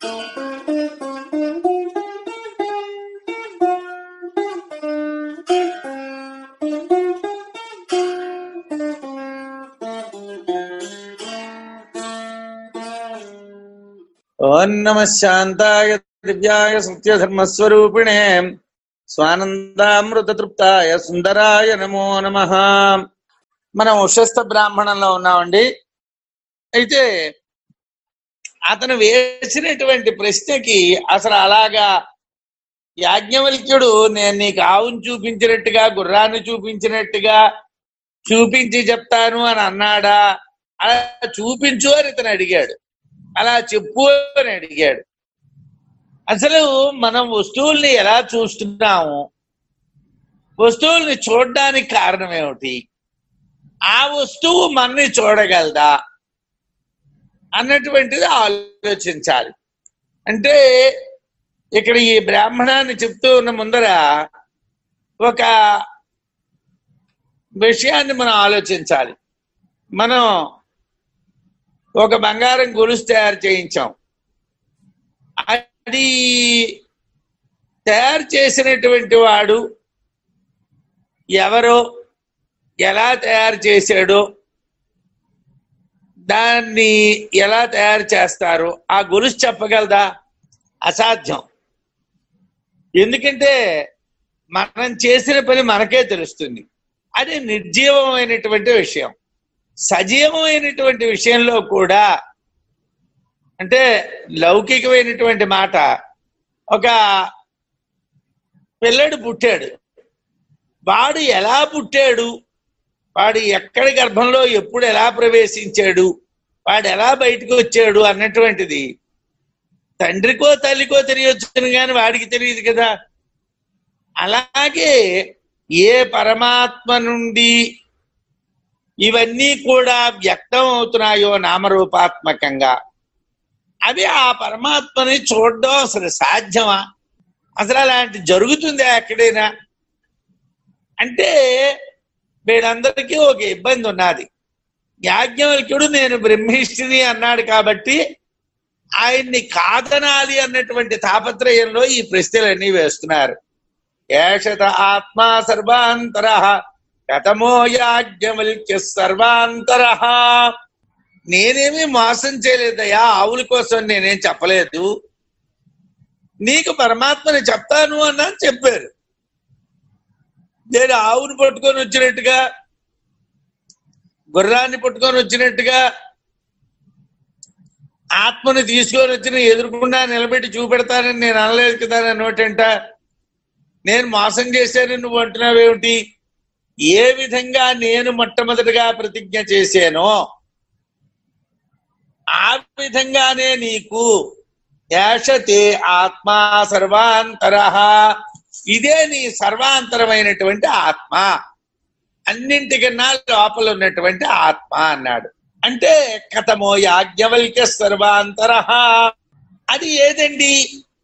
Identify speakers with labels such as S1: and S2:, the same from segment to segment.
S1: ఓం నమ శాంతాయ దివ్యాయ సత్యధర్మస్వరూపిణే స్వానందామృత తృప్తాయ సుందరాయ నమో నమ మనం ఉషస్థ బ్రాహ్మణంలో ఉన్నామండి అయితే అతను వేసినటువంటి ప్రశ్నకి అసలు అలాగా యాజ్ఞవల్క్యుడు నేను నీకు ఆవును చూపించినట్టుగా గుర్రాన్ని చూపించినట్టుగా చూపించి చెప్తాను అని అన్నాడా అలా చూపించు అని ఇతను అడిగాడు అలా చెప్పు అని అడిగాడు అసలు మనం వస్తువుల్ని ఎలా చూస్తున్నాము వస్తువుల్ని చూడడానికి కారణం ఏమిటి ఆ వస్తువు మనని చూడగలదా అన్నటువంటిది ఆలోచించాలి అంటే ఇక్కడ ఈ బ్రాహ్మణాన్ని చెప్తూ ఉన్న ముందర ఒక విషయాన్ని మనం ఆలోచించాలి మనం ఒక బంగారం గొలుసు తయారు చేయించాం అది తయారు చేసినటువంటి వాడు ఎవరో ఎలా తయారు చేశాడో దాన్ని ఎలా తయారు చేస్తారో ఆ గొలుసు చెప్పగలదా అసాధ్యం ఎందుకంటే మనం చేసిన పని మనకే తెలుస్తుంది అది నిర్జీవమైనటువంటి విషయం సజీవమైనటువంటి విషయంలో కూడా అంటే లౌకికమైనటువంటి మాట ఒక పిల్లడు పుట్టాడు వాడు ఎలా పుట్టాడు వాడు ఎక్కడి గర్భంలో ఎప్పుడు ఎలా ప్రవేశించాడు వాడు ఎలా బయటకు వచ్చాడు అన్నటువంటిది తండ్రికో తల్లికో తెలియొచ్చును కానీ వాడికి తెలియదు కదా అలాగే ఏ పరమాత్మ నుండి ఇవన్నీ కూడా వ్యక్తం అవుతున్నాయో నామరూపాత్మకంగా అవి ఆ పరమాత్మని చూడడం అసలు సాధ్యమా అసలు అలాంటి జరుగుతుందా ఎక్కడైనా అంటే వీళ్ళందరికీ ఒక ఇబ్బంది ఉన్నది యాజ్ఞవల్క్యుడు నేను బ్రహ్మిష్ఠిని అన్నాడు కాబట్టి ఆయన్ని కాదనాలి అన్నటువంటి తాపత్రయంలో ఈ ప్రశ్నలన్నీ వేస్తున్నారు ఏషత ఆత్మా సర్వాంతర కథమో యాజ్ఞవల్క్య సర్వాంతర నేనేమి మోసం చేయలేదయ్యా ఆవుల కోసం నేనేం చెప్పలేదు నీకు పరమాత్మని చెప్తాను అన్నాను చెప్పారు నేను ఆవును పట్టుకొని వచ్చినట్టుగా గుర్రాన్ని పట్టుకొని వచ్చినట్టుగా ఆత్మని తీసుకొని వచ్చిన ఎదురుకుండా నిలబెట్టి చూపెడతానని నేను అనలేదు కదా నా నోటంట నేను మోసం చేశాను నువ్వు అంటున్నావేమిటి ఏ విధంగా నేను మొట్టమొదటిగా ప్రతిజ్ఞ చేశానో ఆ విధంగానే నీకు యాషతే ఆత్మా సర్వాంతర ఇదే నీ సర్వాంతరమైనటువంటి ఆత్మ అన్నింటికన్నా లోపల ఉన్నటువంటి ఆత్మ అన్నాడు అంటే కథమో యాజ్ఞవల్క్య సర్వాంతర అది ఏదండి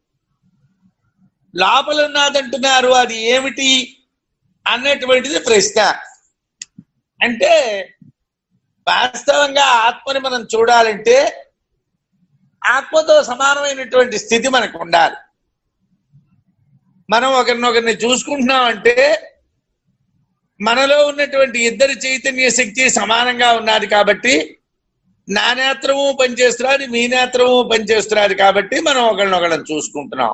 S1: లోపల ఉన్నదంటున్నారు అది ఏమిటి అన్నటువంటిది ప్రశ్న అంటే వాస్తవంగా ఆత్మని మనం చూడాలంటే ఆత్మతో సమానమైనటువంటి స్థితి మనకు ఉండాలి మనం ఒకరినొకరిని చూసుకుంటున్నామంటే మనలో ఉన్నటువంటి ఇద్దరి చైతన్య శక్తి సమానంగా ఉన్నది కాబట్టి నా నేత్రము పనిచేస్తున్నది మీ నేత్రము పనిచేస్తున్నది కాబట్టి మనం ఒకరినొకరిని చూసుకుంటున్నాం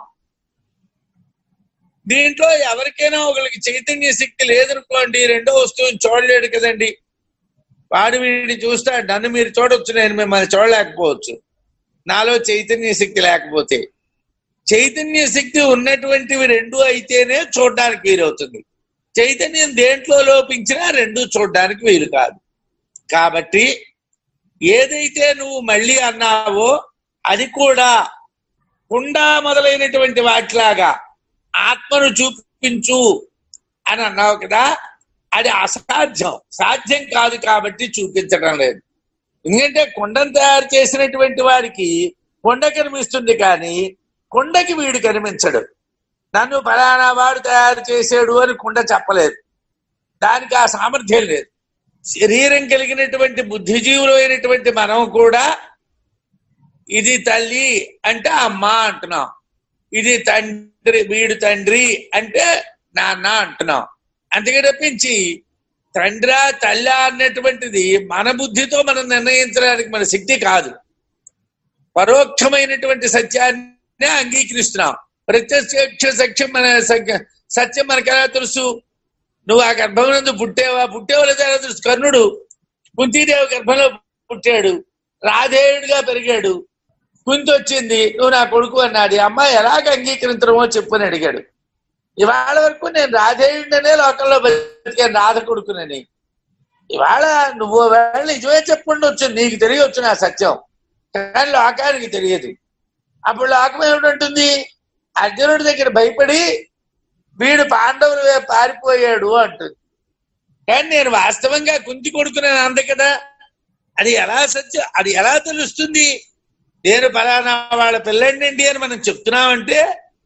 S1: దీంట్లో ఎవరికైనా ఒకరికి చైతన్య శక్తి లేదనుకోండి రెండో వస్తువుని చూడలేడు కదండి వాడు వీడిని చూస్తాడు నన్ను మీరు చూడొచ్చు నేను మిమ్మల్ని చూడలేకపోవచ్చు నాలో చైతన్య శక్తి లేకపోతే చైతన్య శక్తి ఉన్నటువంటివి రెండు అయితేనే చూడడానికి వీలవుతుంది చైతన్యం దేంట్లో లోపించినా రెండు చూడడానికి వీలు కాదు కాబట్టి ఏదైతే నువ్వు మళ్ళీ అన్నావో అది కూడా కుండా మొదలైనటువంటి వాటిలాగా ఆత్మను చూపించు అని అన్నావు కదా అది అసాధ్యం సాధ్యం కాదు కాబట్టి చూపించడం లేదు ఎందుకంటే కొండను తయారు చేసినటువంటి వాడికి కొండ కనిపిస్తుంది కానీ కొండకి వీడు కనిపించడు నన్ను ఫలానా వాడు తయారు చేసాడు అని కుండ చెప్పలేదు దానికి ఆ సామర్థ్యం లేదు శరీరం కలిగినటువంటి బుద్ధిజీవులు అయినటువంటి మనం కూడా ఇది తల్లి అంటే అమ్మ అంటున్నాం ఇది తండ్రి వీడు తండ్రి అంటే నాన్న అంటున్నాం అందుకే తప్పించి తండ్రా తల్లి అన్నటువంటిది మన బుద్ధితో మనం నిర్ణయించడానికి మన శక్తి కాదు పరోక్షమైనటువంటి సత్యాన్ని అంగీకరిస్తున్నాం ప్రత్యక్ష సత్యం మన సత్య- సత్యం మనకు ఎలా తెలుసు నువ్వు ఆ గర్భమునందు పుట్టేవా పుట్టేవా లేదా ఎలా తెలుసు కర్ణుడు కుంతీదేవి గర్భంలో పుట్టాడు రాధేయుడిగా పెరిగాడు కుంతి వచ్చింది నువ్వు నా కొడుకు అన్నాడు ఈ అమ్మాయి ఎలాగ అంగీకరించడమో చెప్పని అడిగాడు ఇవాళ వరకు నేను రాధేయుడినే లోకంలో బతికాను రాధ కొడుకునని ఇవాళ నువ్వు వేళ నిజమే చెప్పుండొచ్చు నీకు తెలియవచ్చు నా సత్యం కానీ లోకానికి తెలియదు అప్పుడు లోకం ఏమిటంటుంది అర్జునుడి దగ్గర భయపడి వీడు పాండవుల వైపు పారిపోయాడు అంటుంది కానీ నేను వాస్తవంగా కుంతి కొడుకున్నాను అంద కదా అది ఎలా సత్యం అది ఎలా తెలుస్తుంది నేను ఫలానా వాళ్ళ పిల్లండి అని మనం చెప్తున్నామంటే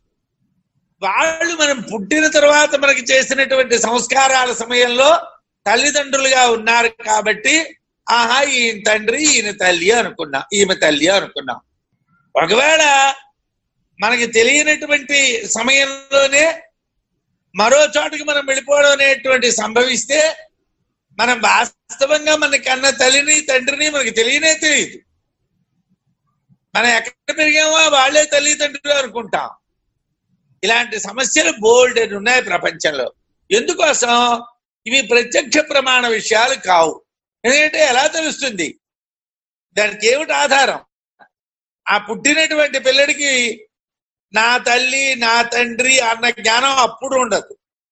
S1: వాళ్ళు మనం పుట్టిన తర్వాత మనకి చేసినటువంటి సంస్కారాల సమయంలో తల్లిదండ్రులుగా ఉన్నారు కాబట్టి ఆహా ఈయన తండ్రి ఈయన తల్లి అనుకున్నాం ఈమె తల్లి అనుకున్నాం ఒకవేళ మనకి తెలియనటువంటి సమయంలోనే మరో చోటుకి మనం వెళ్ళిపోవడం అనేటువంటి సంభవిస్తే మనం వాస్తవంగా మన కన్న తల్లిని తండ్రిని మనకి తెలియనే తెలియదు మనం ఎక్కడ పెరిగామో వాళ్ళే తల్లిదండ్రులు అనుకుంటాం ఇలాంటి సమస్యలు బోల్డ్ అని ఉన్నాయి ప్రపంచంలో ఎందుకోసం ఇవి ప్రత్యక్ష ప్రమాణ విషయాలు కావు ఎందుకంటే ఎలా తెలుస్తుంది దానికి ఏమిటి ఆధారం ఆ పుట్టినటువంటి పిల్లడికి నా తల్లి నా తండ్రి అన్న జ్ఞానం అప్పుడు ఉండదు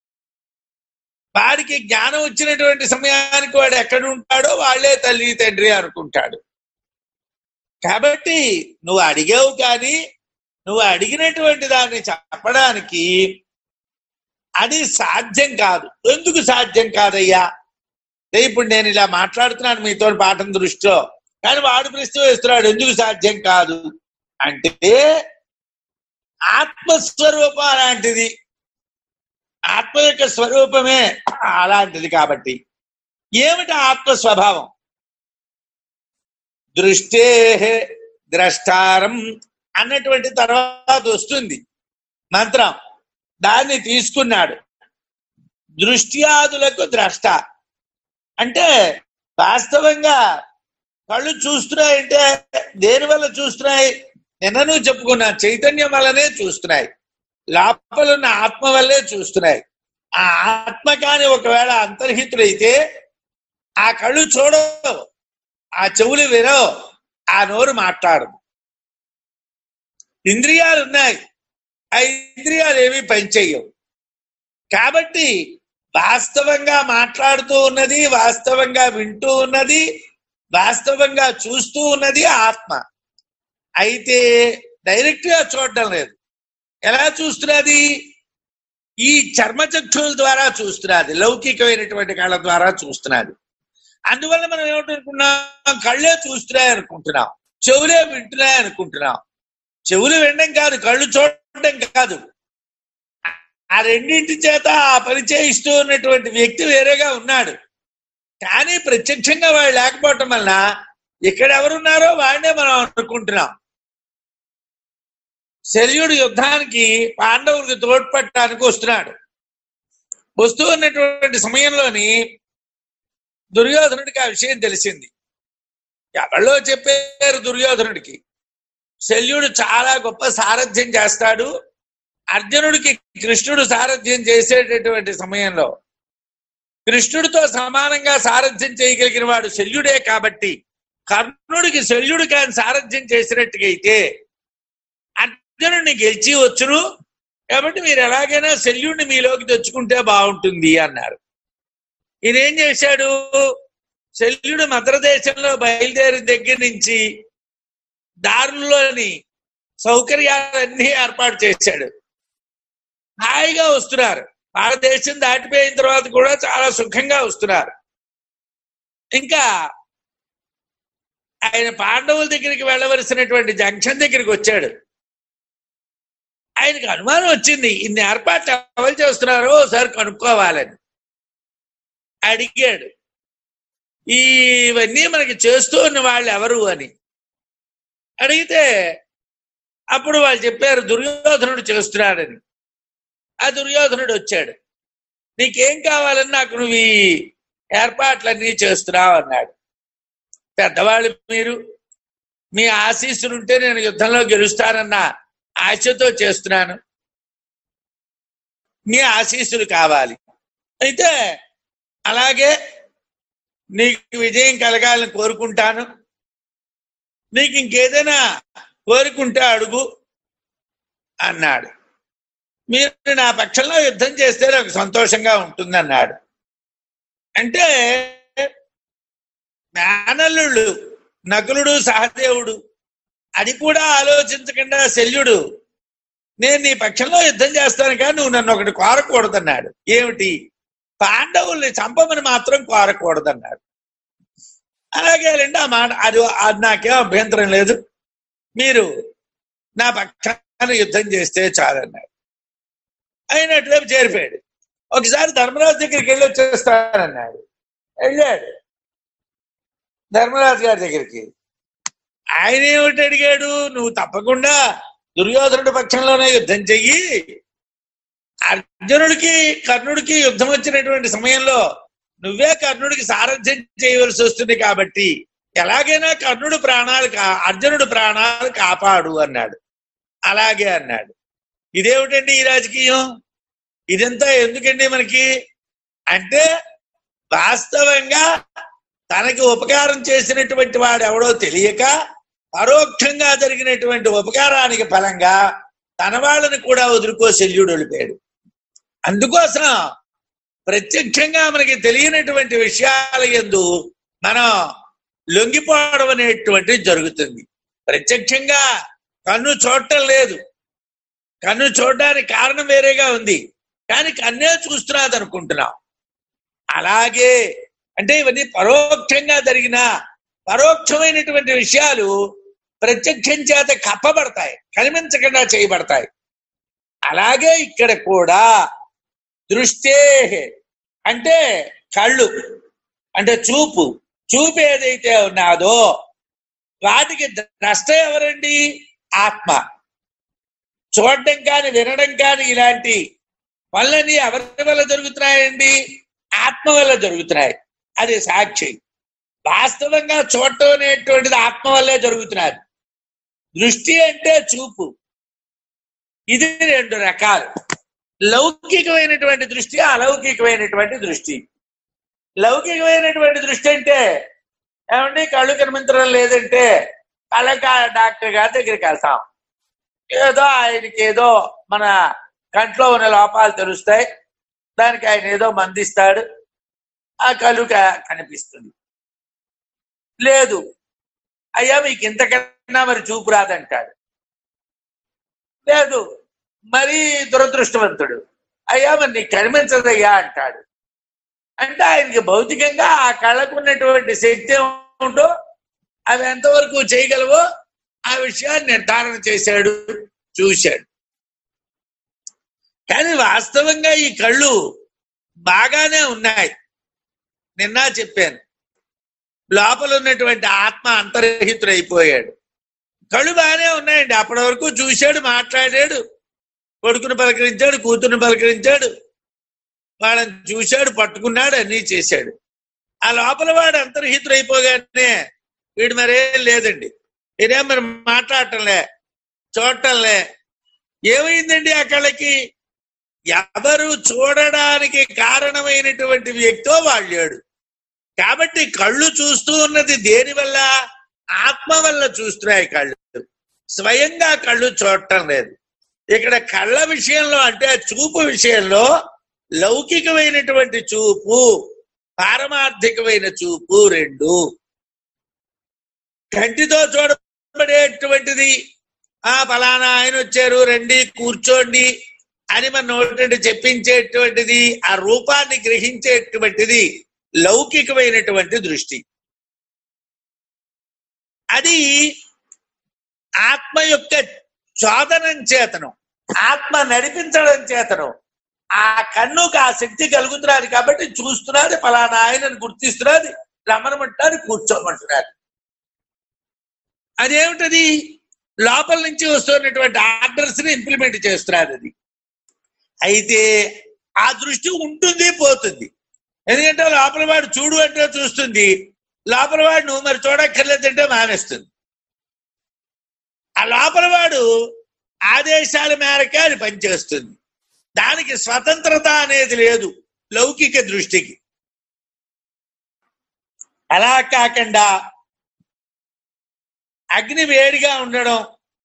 S1: వాడికి జ్ఞానం వచ్చినటువంటి సమయానికి వాడు ఎక్కడ ఉంటాడో వాళ్ళే తల్లి తండ్రి అనుకుంటాడు కాబట్టి నువ్వు అడిగావు కానీ నువ్వు అడిగినటువంటి దాన్ని చెప్పడానికి అది సాధ్యం కాదు ఎందుకు సాధ్యం కాదయ్యా అంటే ఇప్పుడు నేను ఇలా మాట్లాడుతున్నాను మీతో పాఠం దృష్టిలో కానీ వాడు ప్రశ్న వేస్తున్నాడు ఎందుకు సాధ్యం కాదు అంటే ఆత్మస్వరూపం అలాంటిది ఆత్మ యొక్క స్వరూపమే అలాంటిది కాబట్టి ఏమిటి ఆత్మ స్వభావం దృష్టే ద్రష్టారం అన్నటువంటి తర్వాత వస్తుంది మంత్రం దాన్ని తీసుకున్నాడు దృష్ట్యాదులకు ద్రష్ట అంటే వాస్తవంగా కళ్ళు చూస్తున్నాయంటే దేని వల్ల చూస్తున్నాయి నిన్నను చెప్పుకున్నా చైతన్యం వల్లనే చూస్తున్నాయి లోపలున్న ఆత్మ వల్లే చూస్తున్నాయి ఆ ఆత్మ కాని ఒకవేళ అంతర్హితుడైతే ఆ కళ్ళు చూడవు ఆ చెవులు వినవు ఆ నోరు మాట్లాడదు ఇంద్రియాలు ఉన్నాయి ఆ ఇంద్రియాలు ఏమీ పనిచేయవు కాబట్టి వాస్తవంగా మాట్లాడుతూ ఉన్నది వాస్తవంగా వింటూ ఉన్నది వాస్తవంగా చూస్తూ ఉన్నది ఆత్మ అయితే డైరెక్ట్ గా చూడటం లేదు ఎలా చూస్తున్నది ఈ చర్మచక్షుల ద్వారా చూస్తున్నది లౌకికమైనటువంటి కళ్ళ ద్వారా చూస్తున్నది అందువల్ల మనం ఏమిటనుకున్నాం కళ్ళే చూస్తున్నాయి అనుకుంటున్నాం చెవులే వింటున్నాయి అనుకుంటున్నాం చెవులు వినడం కాదు కళ్ళు చూడడం కాదు ఆ రెండింటి చేత ఆ పని చేయిస్తూ ఉన్నటువంటి వ్యక్తి వేరేగా ఉన్నాడు కానీ ప్రత్యక్షంగా వాడు లేకపోవటం వలన ఇక్కడ ఎవరున్నారో వాడినే మనం అనుకుంటున్నాం శల్యుడు యుద్ధానికి పాండవులకు తోడ్పడటానికి వస్తున్నాడు వస్తూ ఉన్నటువంటి సమయంలోని దుర్యోధనుడికి ఆ విషయం తెలిసింది ఎవరిలో చెప్పారు దుర్యోధనుడికి శల్యుడు చాలా గొప్ప సారథ్యం చేస్తాడు అర్జునుడికి కృష్ణుడు సారథ్యం చేసేటటువంటి సమయంలో కృష్ణుడితో సమానంగా సారథ్యం చేయగలిగిన వాడు శల్యుడే కాబట్టి కర్ణుడికి శల్యుడు కాని సారథ్యం చేసినట్టుగా అయితే అర్జునుడిని గెలిచి వచ్చును కాబట్టి మీరు ఎలాగైనా శల్యుడిని మీలోకి తెచ్చుకుంటే బాగుంటుంది అన్నారు ఈయనేం చేశాడు శల్యుడు మద్రదేశంలో బయలుదేరిన దగ్గర నుంచి దారుల్లోని సౌకర్యాలన్నీ ఏర్పాటు చేశాడు హాయిగా వస్తున్నారు భారతదేశం దాటిపోయిన తర్వాత కూడా చాలా సుఖంగా వస్తున్నారు ఇంకా ఆయన పాండవుల దగ్గరికి వెళ్ళవలసినటువంటి జంక్షన్ దగ్గరికి వచ్చాడు ఆయనకు అనుమానం వచ్చింది ఇన్ని ఏర్పాట్లు ఎవరు చేస్తున్నారో ఒకసారి కనుక్కోవాలని అడిగాడు ఇవన్నీ మనకి చేస్తూ ఉన్న వాళ్ళు ఎవరు అని అడిగితే అప్పుడు వాళ్ళు చెప్పారు దుర్యోధనుడు చేస్తున్నాడని ఆ దుర్యోధనుడు వచ్చాడు నీకేం కావాలని నాకు నువ్వు ఈ ఏర్పాట్లన్నీ చేస్తున్నావు అన్నాడు పెద్దవాళ్ళు మీరు మీ ఆశీస్సులుంటే నేను యుద్ధంలో గెలుస్తానన్న ఆశతో చేస్తున్నాను మీ ఆశీస్సులు కావాలి అయితే అలాగే నీకు విజయం కలగాలని కోరుకుంటాను నీకు ఇంకేదైనా కోరుకుంటే అడుగు అన్నాడు మీరు నా పక్షంలో యుద్ధం చేస్తే నాకు సంతోషంగా ఉంటుందన్నాడు అంటే మేనల్లుళ్ళు నకులుడు సహదేవుడు అది కూడా ఆలోచించకుండా శల్యుడు నేను నీ పక్షంలో యుద్ధం చేస్తాను కానీ నువ్వు నన్ను ఒకటి కోరకూడదన్నాడు ఏమిటి పాండవుల్ని చంపమని మాత్రం కోరకూడదన్నాడు అలాగే లేండి ఆ మాట అది అది నాకేం అభ్యంతరం లేదు మీరు నా పక్షాన యుద్ధం చేస్తే చాలన్నాడు అయినట్లే చేరిపోయాడు ఒకసారి ధర్మరాజు దగ్గరికి వెళ్ళి వచ్చేస్తానన్నాడు వెళ్ళాడు ధర్మరాజు గారి దగ్గరికి ఆయన ఏమిటి అడిగాడు నువ్వు తప్పకుండా దుర్యోధనుడి పక్షంలోనే యుద్ధం చెయ్యి అర్జునుడికి కర్ణుడికి యుద్ధం వచ్చినటువంటి సమయంలో నువ్వే కర్ణుడికి సారథ్యం చేయవలసి వస్తుంది కాబట్టి ఎలాగైనా కర్ణుడు ప్రాణాలు కా అర్జునుడు ప్రాణాలు కాపాడు అన్నాడు అలాగే అన్నాడు ఇదేమిటండి ఈ రాజకీయం ఇదంతా ఎందుకండి మనకి అంటే వాస్తవంగా తనకి ఉపకారం చేసినటువంటి వాడు ఎవడో తెలియక పరోక్షంగా జరిగినటువంటి ఉపకారానికి ఫలంగా తన వాళ్ళని కూడా వదులుకో శల్యుడు వెళ్ళిపోయాడు అందుకోసం ప్రత్యక్షంగా మనకి తెలియనటువంటి విషయాల ఎందు మనం లొంగిపోవడం అనేటువంటిది జరుగుతుంది ప్రత్యక్షంగా కన్ను చూడటం లేదు కన్ను చూడడానికి కారణం వేరేగా ఉంది కానీ కన్నే చూస్తున్నది అనుకుంటున్నాం అలాగే అంటే ఇవన్నీ పరోక్షంగా జరిగిన పరోక్షమైనటువంటి విషయాలు ప్రత్యక్షం చేత కప్పబడతాయి కనిపించకుండా చేయబడతాయి అలాగే ఇక్కడ కూడా దృష్టే అంటే కళ్ళు అంటే చూపు చూపు ఏదైతే ఉన్నాదో వాటికి ద్రష్ట ఎవరండి ఆత్మ చూడడం కాని వినడం కాని ఇలాంటి పనులన్నీ ఎవరి వల్ల జరుగుతున్నాయండి ఆత్మ వల్ల జరుగుతున్నాయి అది సాక్షి వాస్తవంగా చూడటం అనేటువంటిది ఆత్మ వల్లే జరుగుతున్నది దృష్టి అంటే చూపు ఇది రెండు రకాలు లౌకికమైనటువంటి దృష్టి అలౌకికమైనటువంటి దృష్టి లౌకికమైనటువంటి దృష్టి అంటే ఏమండి కళ్ళు కనిపించడం లేదంటే కళ్ళక డాక్టర్ గారి దగ్గరికి వెళ్తాం ఏదో ఆయనకి ఏదో మన కంట్లో ఉన్న లోపాలు తెలుస్తాయి దానికి ఆయన ఏదో మందిస్తాడు ఆ కళ్ళు క- కనిపిస్తుంది లేదు అయ్యా మీకు ఇంతకన్నా మరి చూపు రాదంటాడు లేదు మరి దురదృష్టవంతుడు అయ్యా మరి నీకు కనిపించదయ్యా అంటాడు అంటే ఆయనకి భౌతికంగా ఆ కళ్ళకు ఉన్నటువంటి శక్తి ఏమిటో అవి ఎంతవరకు చేయగలవో ఆ విషయాన్ని నిర్ధారణ చేశాడు చూశాడు కానీ వాస్తవంగా ఈ కళ్ళు బాగానే ఉన్నాయి నిన్న చెప్పాను లోపల ఉన్నటువంటి ఆత్మ అంతర్హితుడైపోయాడు కళ్ళు బాగానే ఉన్నాయండి అప్పటి వరకు చూశాడు మాట్లాడాడు కొడుకును పలకరించాడు కూతురుని పలకరించాడు వాళ్ళని చూశాడు పట్టుకున్నాడు అన్నీ చేశాడు ఆ లోపల వాడు అంతర్హితుడైపోగానే వీడు మరేం లేదండి మీరేం మరి మాట్లాడటంలే చూడటంలే ఏమైందండి ఆ కళ్ళకి ఎవరు చూడడానికి కారణమైనటువంటి వ్యక్తో వాళ్ళు లేడు కాబట్టి కళ్ళు చూస్తూ ఉన్నది దేని వల్ల ఆత్మ వల్ల చూస్తున్నాయి కళ్ళు స్వయంగా కళ్ళు చూడటం లేదు ఇక్కడ కళ్ళ విషయంలో అంటే చూపు విషయంలో లౌకికమైనటువంటి చూపు పారమార్థికమైన చూపు రెండు కంటితో చూడబడేటువంటిది ఆ ఫలానా ఆయన వచ్చారు రండి కూర్చోండి అని మన నోటి చెప్పించేటువంటిది ఆ రూపాన్ని గ్రహించేటువంటిది లౌకికమైనటువంటి దృష్టి అది ఆత్మ యొక్క చోదనం చేతనం ఆత్మ నడిపించడం చేతనం ఆ కన్నుకు ఆ శక్తి కలుగుతున్నది కాబట్టి చూస్తున్నది ఫలానా ఆయనను గుర్తిస్తున్నది రమ్మనమంటున్నది కూర్చోమంటున్నది అదేమిటది లోపల నుంచి వస్తున్నటువంటి ఆర్డర్స్ ని ఇంప్లిమెంట్ చేస్తున్నారు అది అయితే ఆ దృష్టి ఉంటుంది పోతుంది ఎందుకంటే లోపల వాడు చూడు అంటే చూస్తుంది లోపల వాడు నువ్వు మరి చూడక్కర్లేదంటే మానేస్తుంది ఆ లోపల వాడు ఆదేశాల మేరకే అది పనిచేస్తుంది దానికి స్వతంత్రత అనేది లేదు లౌకిక దృష్టికి అలా కాకుండా అగ్ని వేడిగా ఉండడం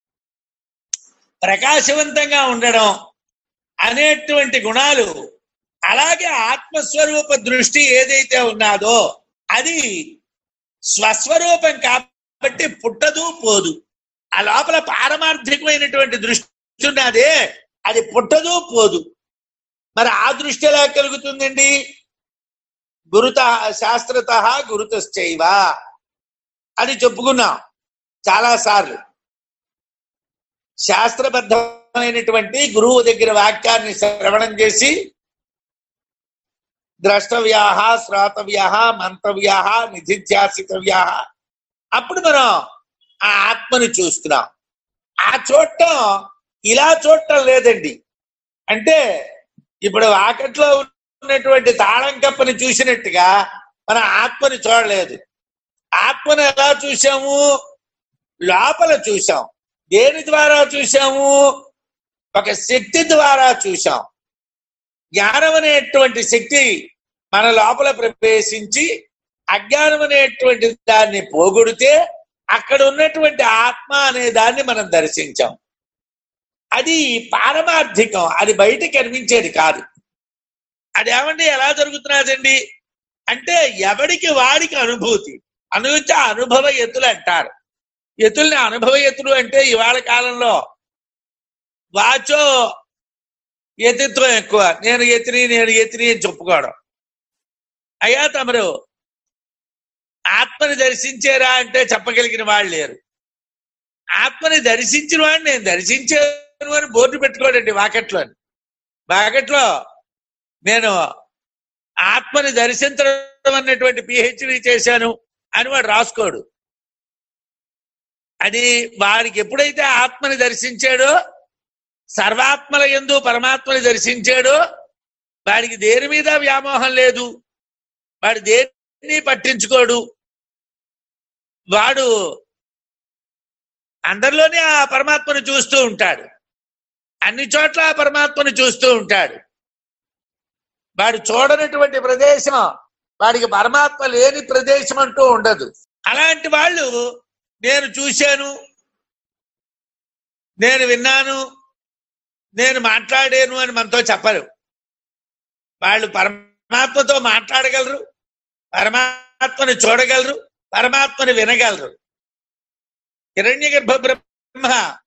S1: ప్రకాశవంతంగా ఉండడం అనేటువంటి గుణాలు అలాగే ఆత్మస్వరూప దృష్టి ఏదైతే ఉన్నాదో అది స్వస్వరూపం కాబట్టి పుట్టదు పోదు ఆ లోపల పారమార్థికమైనటువంటి దృష్టి ఉన్నదే అది పుట్టదు పోదు మరి ఆ దృష్టి ఎలా కలుగుతుందండి గురుత శాస్త్రత గురుతశ్చైవ అని చెప్పుకున్నాం చాలా సార్లు శాస్త్రబద్ధమైనటువంటి గురువు దగ్గర వాక్యాన్ని శ్రవణం చేసి ద్రష్టవ్యా శ్రోతవ్యా మంతవ్యా నిధిధ్యాసితవ్యా అప్పుడు మనం ఆ ఆత్మని చూస్తున్నాం ఆ చూడటం ఇలా చూడటం లేదండి అంటే ఇప్పుడు వాకట్లో ఉన్నటువంటి తాళం కప్పని చూసినట్టుగా మన ఆత్మని చూడలేదు ఆత్మను ఎలా చూసాము లోపల చూసాం దేని ద్వారా చూసాము ఒక శక్తి ద్వారా చూసాం జ్ఞానం అనేటువంటి శక్తి మన లోపల ప్రవేశించి అజ్ఞానం అనేటువంటి దాన్ని పోగొడితే అక్కడ ఉన్నటువంటి ఆత్మ అనే దాన్ని మనం దర్శించాం అది పారమార్థికం అది బయట కనిపించేది కాదు అదేమండి ఎలా జరుగుతున్నదండి అంటే ఎవడికి వాడికి అనుభూతి అనుభూతి అనుభవ ఎత్తులు అంటారు ఎత్తుల్ని అనుభవ ఎత్తులు అంటే ఇవాళ కాలంలో వాచో ఎతిత్వం ఎక్కువ నేను ఎత్తిని నేను ఎత్తిని అని చెప్పుకోవడం అయ్యా తమరు ఆత్మని దర్శించారా అంటే చెప్పగలిగిన వాళ్ళు లేరు ఆత్మని దర్శించిన వాడిని నేను దర్శించాను అని బోర్డు పెట్టుకోడండి వాకెట్లో వాకెట్లో నేను ఆత్మని దర్శించడం అన్నటువంటి పిహెచ్డి చేశాను అని వాడు రాసుకోడు అది వాడికి ఎప్పుడైతే ఆత్మని దర్శించాడో సర్వాత్మల ఎందు పరమాత్మని దర్శించాడో వాడికి దేని మీద వ్యామోహం లేదు వాడు దేన్ని పట్టించుకోడు వాడు అందరిలోనే ఆ పరమాత్మను చూస్తూ ఉంటాడు అన్ని చోట్ల ఆ పరమాత్మను చూస్తూ ఉంటాడు వాడు చూడనటువంటి ప్రదేశం వాడికి పరమాత్మ లేని ప్రదేశం అంటూ ఉండదు అలాంటి వాళ్ళు నేను చూశాను నేను విన్నాను నేను మాట్లాడాను అని మనతో చెప్పరు వాళ్ళు పరమాత్మతో మాట్లాడగలరు పరమాత్మని చూడగలరు పరమాత్మని వినగలరు హిరణ్య గర్భ బ్రహ్మ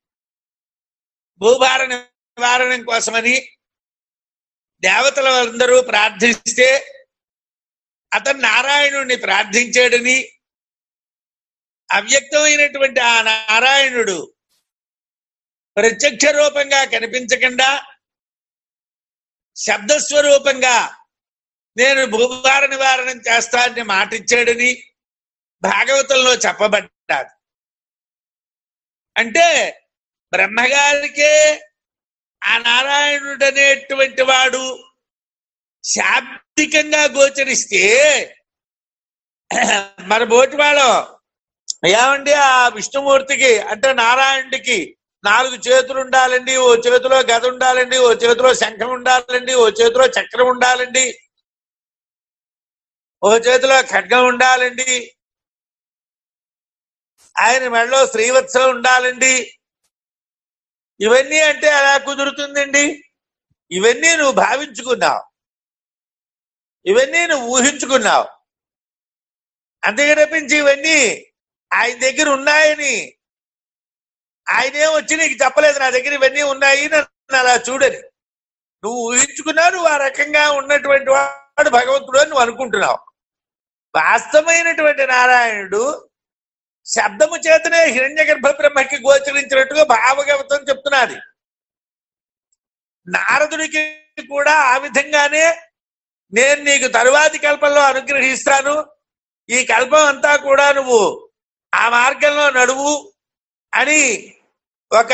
S1: భూభార నివారణం కోసమని దేవతలందరూ ప్రార్థిస్తే అతను నారాయణుడిని ప్రార్థించాడని అవ్యక్తమైనటువంటి ఆ నారాయణుడు ప్రత్యక్ష రూపంగా కనిపించకుండా శబ్దస్వరూపంగా నేను భూభార నివారణం చేస్తానని మాటిచ్చాడని భాగవతంలో చెప్పబడ్డాది అంటే బ్రహ్మగారికే ఆ నారాయణుడు అనేటువంటి వాడు శాబ్దికంగా గోచరిస్తే మన బోటి వాళ్ళు ఏమండి ఆ విష్ణుమూర్తికి అంటే నారాయణుడికి నాలుగు చేతులు ఉండాలండి ఓ చేతిలో గద ఉండాలండి ఓ చేతిలో శంఖం ఉండాలండి ఓ చేతిలో చక్రం ఉండాలండి ఓ చేతిలో ఖడ్గం ఉండాలండి ఆయన మెడలో శ్రీవత్సం ఉండాలండి ఇవన్నీ అంటే ఎలా కుదురుతుందండి ఇవన్నీ నువ్వు భావించుకున్నావు ఇవన్నీ నువ్వు ఊహించుకున్నావు అంతే తప్పించి ఇవన్నీ ఆయన దగ్గర ఉన్నాయని ఆయనే వచ్చి నీకు చెప్పలేదు నా దగ్గర ఇవన్నీ ఉన్నాయి నన్ను అలా చూడని నువ్వు ఊహించుకున్నావు నువ్వు ఆ రకంగా ఉన్నటువంటి వాడు భగవంతుడు అని నువ్వు అనుకుంటున్నావు వాస్తవమైనటువంటి నారాయణుడు శబ్దము చేతనే హిరణ్య గర్భ బ్రహ్మకి గోచరించినట్టుగా భావగవతం చెప్తున్నది నారదుడికి కూడా ఆ విధంగానే నేను నీకు తరువాతి కల్పంలో అనుగ్రహిస్తాను ఈ కల్పం అంతా కూడా నువ్వు ఆ మార్గంలో నడువు అని ఒక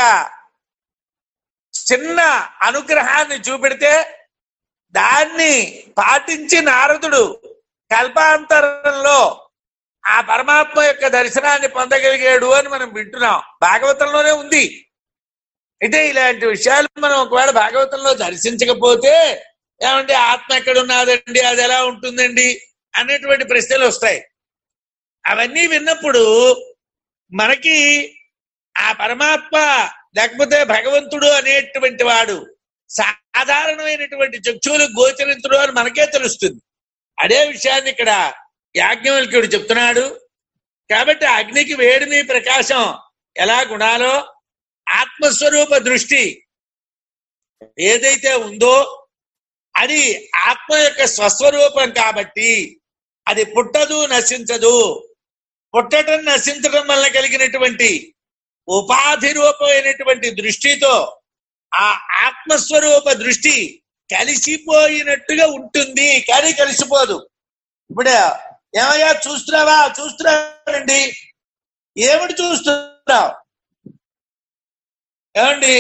S1: చిన్న అనుగ్రహాన్ని చూపెడితే దాన్ని పాటించి నారదుడు కల్పాంతరంలో ఆ పరమాత్మ యొక్క దర్శనాన్ని పొందగలిగాడు అని మనం వింటున్నాం భాగవతంలోనే ఉంది అయితే ఇలాంటి విషయాలు మనం ఒకవేళ భాగవతంలో దర్శించకపోతే ఏమంటే ఆత్మ ఎక్కడ ఉన్నదండి అది ఎలా ఉంటుందండి అనేటువంటి ప్రశ్నలు వస్తాయి అవన్నీ విన్నప్పుడు మనకి ఆ పరమాత్మ లేకపోతే భగవంతుడు అనేటువంటి వాడు సాధారణమైనటువంటి చక్షువులు గోచరించడు అని మనకే తెలుస్తుంది అదే విషయాన్ని ఇక్కడ యాజ్ఞవల్క్యుడు చెప్తున్నాడు కాబట్టి అగ్నికి వేడిమి ప్రకాశం ఎలా గుణాలో ఆత్మస్వరూప దృష్టి ఏదైతే ఉందో అది ఆత్మ యొక్క స్వస్వరూపం కాబట్టి అది పుట్టదు నశించదు పుట్టటం నశించడం వల్ల కలిగినటువంటి ఉపాధి రూపమైనటువంటి దృష్టితో ఆ ఆత్మస్వరూప దృష్టి కలిసిపోయినట్టుగా ఉంటుంది కానీ కలిసిపోదు ఇప్పుడు ఏమయ్యా చూస్తున్నావా చూస్తున్నానండి ఏమిటి చూస్తున్నావు ఏమండి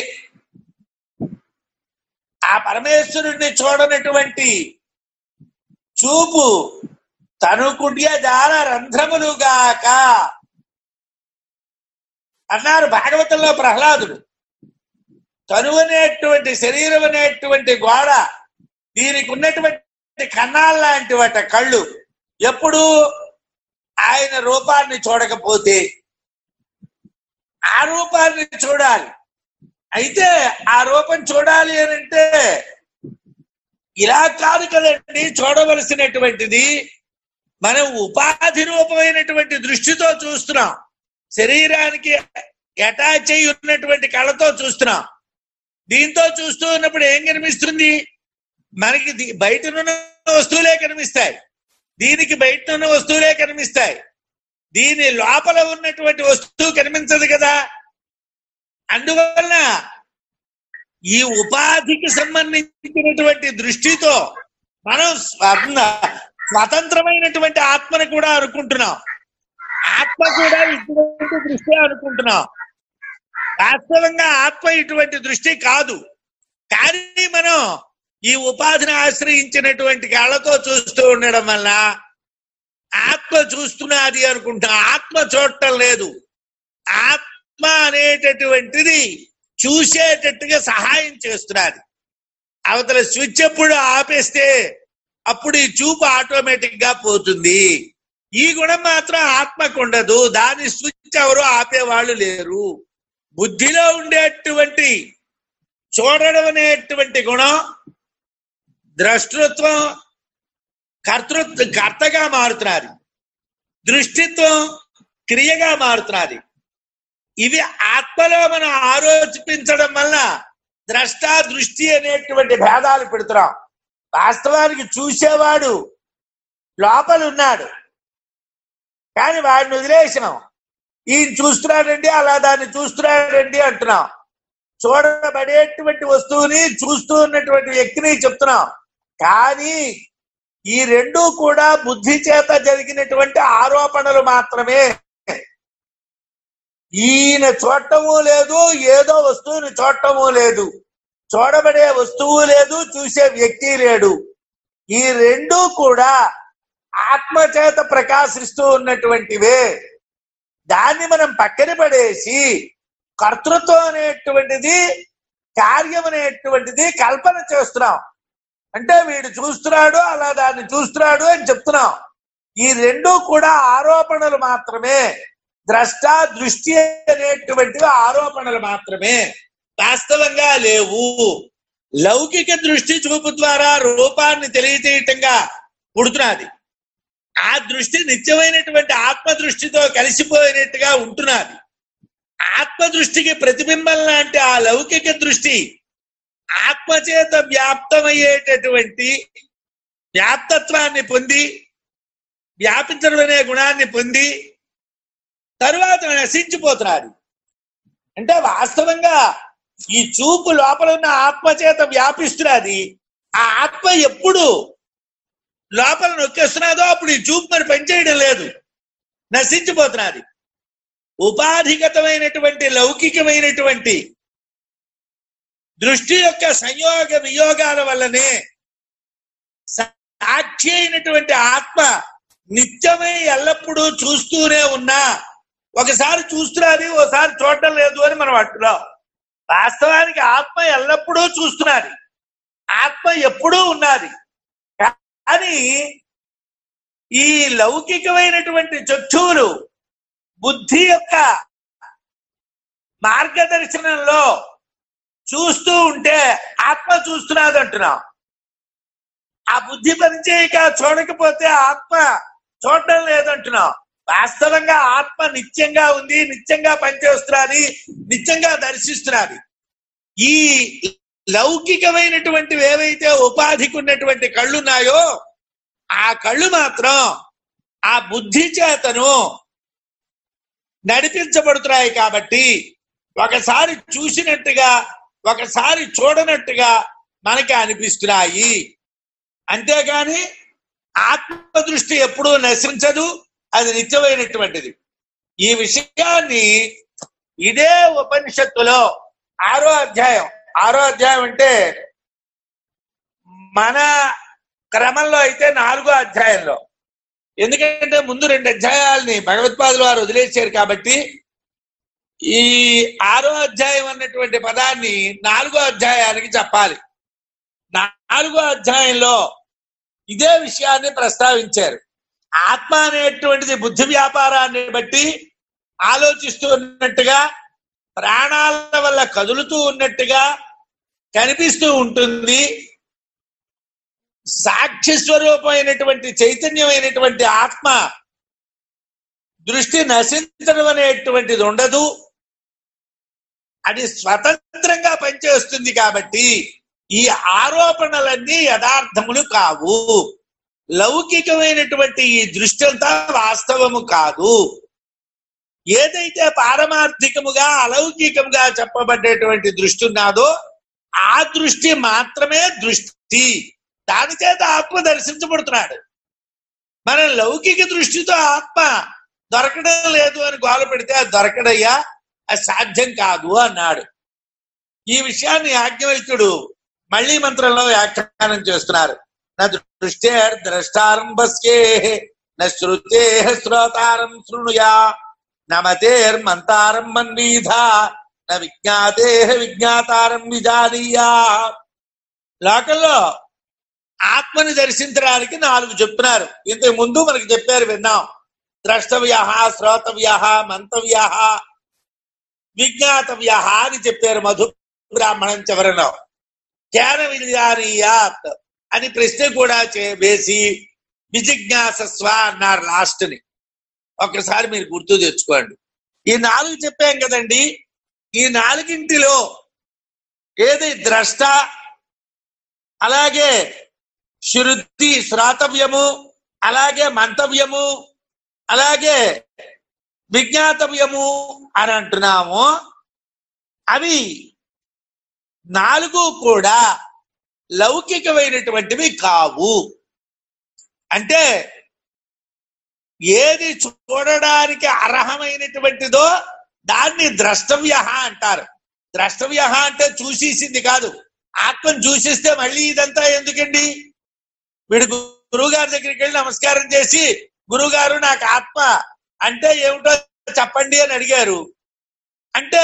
S1: ఆ పరమేశ్వరుడిని చూడనటువంటి చూపు తను కుడ్య జాల రంధ్రములుగాక అన్నారు భాగవతంలో ప్రహ్లాదుడు తను అనేటువంటి శరీరం అనేటువంటి గోడ దీనికి ఉన్నటువంటి కన్నాల లాంటి వాట కళ్ళు ఎప్పుడు ఆయన రూపాన్ని చూడకపోతే ఆ రూపాన్ని చూడాలి అయితే ఆ రూపం చూడాలి అని అంటే ఇలా కాదు కదండి చూడవలసినటువంటిది మనం ఉపాధి రూపమైనటువంటి దృష్టితో చూస్తున్నాం శరీరానికి అటాచ్ అయి ఉన్నటువంటి కళ్ళతో చూస్తున్నాం దీంతో చూస్తూ ఉన్నప్పుడు ఏం కనిపిస్తుంది మనకి ది- బయట ఉన్న వస్తువులే కనిపిస్తాయి దీనికి బయట ఉన్న వస్తువులే కనిపిస్తాయి దీని లోపల ఉన్నటువంటి వస్తువు కనిపించదు కదా అందువలన ఈ ఉపాధికి సంబంధించినటువంటి దృష్టితో మనం స్వర్ణ స్వతంత్రమైనటువంటి ఆత్మని కూడా అనుకుంటున్నాం ఆత్మ కూడా ఇటువంటి దృష్టి అనుకుంటున్నాం వాస్తవంగా ఆత్మ ఇటువంటి దృష్టి కాదు కానీ మనం ఈ ఉపాధిని ఆశ్రయించినటువంటి కళ్ళతో చూస్తూ ఉండడం వల్ల ఆత్మ చూస్తున్నది అనుకుంటా ఆత్మ చూడటం లేదు ఆత్మ అనేటటువంటిది చూసేటట్టుగా సహాయం చేస్తున్నది అవతల స్విచ్ ఎప్పుడు ఆపేస్తే అప్పుడు ఈ చూపు ఆటోమేటిక్ గా పోతుంది ఈ గుణం మాత్రం ఆత్మకు ఉండదు దాని స్విచ్ ఎవరు ఆపేవాళ్ళు లేరు బుద్ధిలో ఉండేటువంటి చూడడం అనేటువంటి గుణం ద్రష్టృత్వం కర్తృత్వ కర్తగా మారుతున్నది దృష్టిత్వం క్రియగా మారుతున్నది ఇవి ఆత్మలో మనం ఆలోచించడం వల్ల ద్రష్ట దృష్టి అనేటువంటి భేదాలు పెడుతున్నాం వాస్తవానికి చూసేవాడు లోపల ఉన్నాడు కానీ వాడిని వదిలేసినాం ఈయన చూస్తున్నాడండి అలా దాన్ని చూస్తున్నాడండి అంటున్నాం చూడబడేటువంటి వస్తువుని చూస్తూ ఉన్నటువంటి వ్యక్తిని చెప్తున్నాం కానీ ఈ రెండు కూడా బుద్ధి చేత జరిగినటువంటి ఆరోపణలు మాత్రమే ఈయన చూడటము లేదు ఏదో వస్తువుని చూడటము లేదు చూడబడే వస్తువు లేదు చూసే వ్యక్తి లేడు ఈ రెండు కూడా ఆత్మ చేత ప్రకాశిస్తూ ఉన్నటువంటివే దాన్ని మనం పక్కన పడేసి కర్తృత్వం అనేటువంటిది కార్యం అనేటువంటిది కల్పన చేస్తున్నాం అంటే వీడు చూస్తున్నాడు అలా దాన్ని చూస్తున్నాడు అని చెప్తున్నాం ఈ రెండు కూడా ఆరోపణలు మాత్రమే ద్రష్ట దృష్టి అనేటువంటివి ఆరోపణలు మాత్రమే వాస్తవంగా లేవు లౌకిక దృష్టి చూపు ద్వారా రూపాన్ని తెలియచేయటంగా పుడుతున్నది ఆ దృష్టి నిత్యమైనటువంటి ఆత్మ దృష్టితో కలిసిపోయినట్టుగా ఉంటున్నది ఆత్మ దృష్టికి ప్రతిబింబం లాంటి ఆ లౌకిక దృష్టి ఆత్మచేత వ్యాప్తమయ్యేటటువంటి వ్యాప్తత్వాన్ని పొంది వ్యాపించడం అనే గుణాన్ని పొంది తరువాత నశించిపోతున్నారు అంటే వాస్తవంగా ఈ చూపు లోపల ఉన్న ఆత్మ చేత వ్యాపిస్తున్నది ఆ ఆత్మ ఎప్పుడు లోపల నొక్కేస్తున్నదో అప్పుడు ఈ చూపు మరి పనిచేయడం లేదు నశించిపోతున్నది ఉపాధిగతమైనటువంటి లౌకికమైనటువంటి దృష్టి యొక్క సంయోగ వియోగాల వల్లనే సాక్షి అయినటువంటి ఆత్మ నిత్యమై ఎల్లప్పుడూ చూస్తూనే ఉన్నా ఒకసారి చూస్తున్నది ఒకసారి చూడటం లేదు అని మనం అంటున్నాం వాస్తవానికి ఆత్మ ఎల్లప్పుడూ చూస్తున్నది ఆత్మ ఎప్పుడూ ఉన్నది కానీ ఈ లౌకికమైనటువంటి చక్షువులు బుద్ధి యొక్క మార్గదర్శనంలో చూస్తూ ఉంటే ఆత్మ చూస్తున్నది అంటున్నాం ఆ బుద్ధి పనిచేయక చూడకపోతే ఆత్మ చూడడం లేదంటున్నాం వాస్తవంగా ఆత్మ నిత్యంగా ఉంది నిత్యంగా పనిచేస్తున్నది నిత్యంగా దర్శిస్తున్నది ఈ లౌకికమైనటువంటివి ఏవైతే ఉపాధికి ఉన్నటువంటి కళ్ళున్నాయో ఆ కళ్ళు మాత్రం ఆ బుద్ధి చేతను నడిపించబడుతున్నాయి కాబట్టి ఒకసారి చూసినట్టుగా ఒకసారి చూడనట్టుగా మనకి అనిపిస్తున్నాయి అంతేగాని ఆత్మ దృష్టి ఎప్పుడూ నశించదు అది నిత్యమైనటువంటిది ఈ విషయాన్ని ఇదే ఉపనిషత్తులో ఆరో అధ్యాయం ఆరో అధ్యాయం అంటే మన క్రమంలో అయితే నాలుగో అధ్యాయంలో ఎందుకంటే ముందు రెండు అధ్యాయాల్ని భగవత్పాదులు వారు వదిలేశారు కాబట్టి ఈ ఆరో అధ్యాయం అన్నటువంటి పదాన్ని నాలుగో అధ్యాయానికి చెప్పాలి నాలుగో అధ్యాయంలో ఇదే విషయాన్ని ప్రస్తావించారు ఆత్మ అనేటువంటిది బుద్ధి వ్యాపారాన్ని బట్టి ఆలోచిస్తూ ఉన్నట్టుగా ప్రాణాల వల్ల కదులుతూ ఉన్నట్టుగా కనిపిస్తూ ఉంటుంది సాక్షి స్వరూపమైనటువంటి చైతన్యమైనటువంటి ఆత్మ దృష్టి నశించడం అనేటువంటిది ఉండదు అది స్వతంత్రంగా పనిచేస్తుంది కాబట్టి ఈ ఆరోపణలన్నీ యథార్థములు కావు లౌకికమైనటువంటి ఈ దృష్టి అంతా వాస్తవము కాదు ఏదైతే పారమార్థికముగా అలౌకికముగా చెప్పబడ్డేటువంటి దృష్టి ఉన్నదో ఆ దృష్టి మాత్రమే దృష్టి దాని చేత ఆత్మ దర్శించబడుతున్నాడు మన లౌకిక దృష్టితో ఆత్మ దొరకడం లేదు అని గోల పెడితే అది దొరకడయ్యా అది సాధ్యం కాదు అన్నాడు ఈ విషయాన్ని యాజ్ఞవల్క్యుడు మళ్ళీ మంత్రంలో వ్యాఖ్యానం చేస్తున్నారు నా దృష్టే ద్రష్టారంభస్కే న శృతే శ్రోతారం శృణుయా నమతేర్ మంతారం మన్వీధ న విజ్ఞాతే విజ్ఞాతారం విజానీయా లోకంలో ఆత్మని దర్శించడానికి నాలుగు చెప్తున్నారు ఇంతకు ముందు మనకి చెప్పారు విన్నాం ద్రష్టవ్య శ్రోతవ్య మంతవ్య విజ్ఞాతవ్య అని చెప్పారు మధు బ్రాహ్మణం చివరలో జ్ఞాన విజ్ఞానీయాత్ అని ప్రశ్న కూడా చే- వేసి విజిజ్ఞాసస్వ అన్నారు లాస్ట్ ని ఒక్కసారి మీరు గుర్తు తెచ్చుకోండి ఈ నాలుగు చెప్పాం కదండి ఈ నాలుగింటిలో ఏది ద్రష్ట అలాగే శృతి శ్రాతవ్యము అలాగే మంతవ్యము అలాగే విజ్ఞాతవ్యము అని అంటున్నాము అవి నాలుగు కూడా లౌకికమైనటువంటివి కావు అంటే ఏది చూడడానికి అర్హమైనటువంటిదో దాన్ని ద్రష్టవ్య అంటారు ద్రష్టవ్య అంటే చూసేసింది కాదు ఆత్మను చూసిస్తే మళ్ళీ ఇదంతా ఎందుకండి వీడు గురువు గారి దగ్గరికి వెళ్ళి నమస్కారం చేసి గురువు గారు నాకు ఆత్మ అంటే ఏమిటో చెప్పండి అని అడిగారు అంటే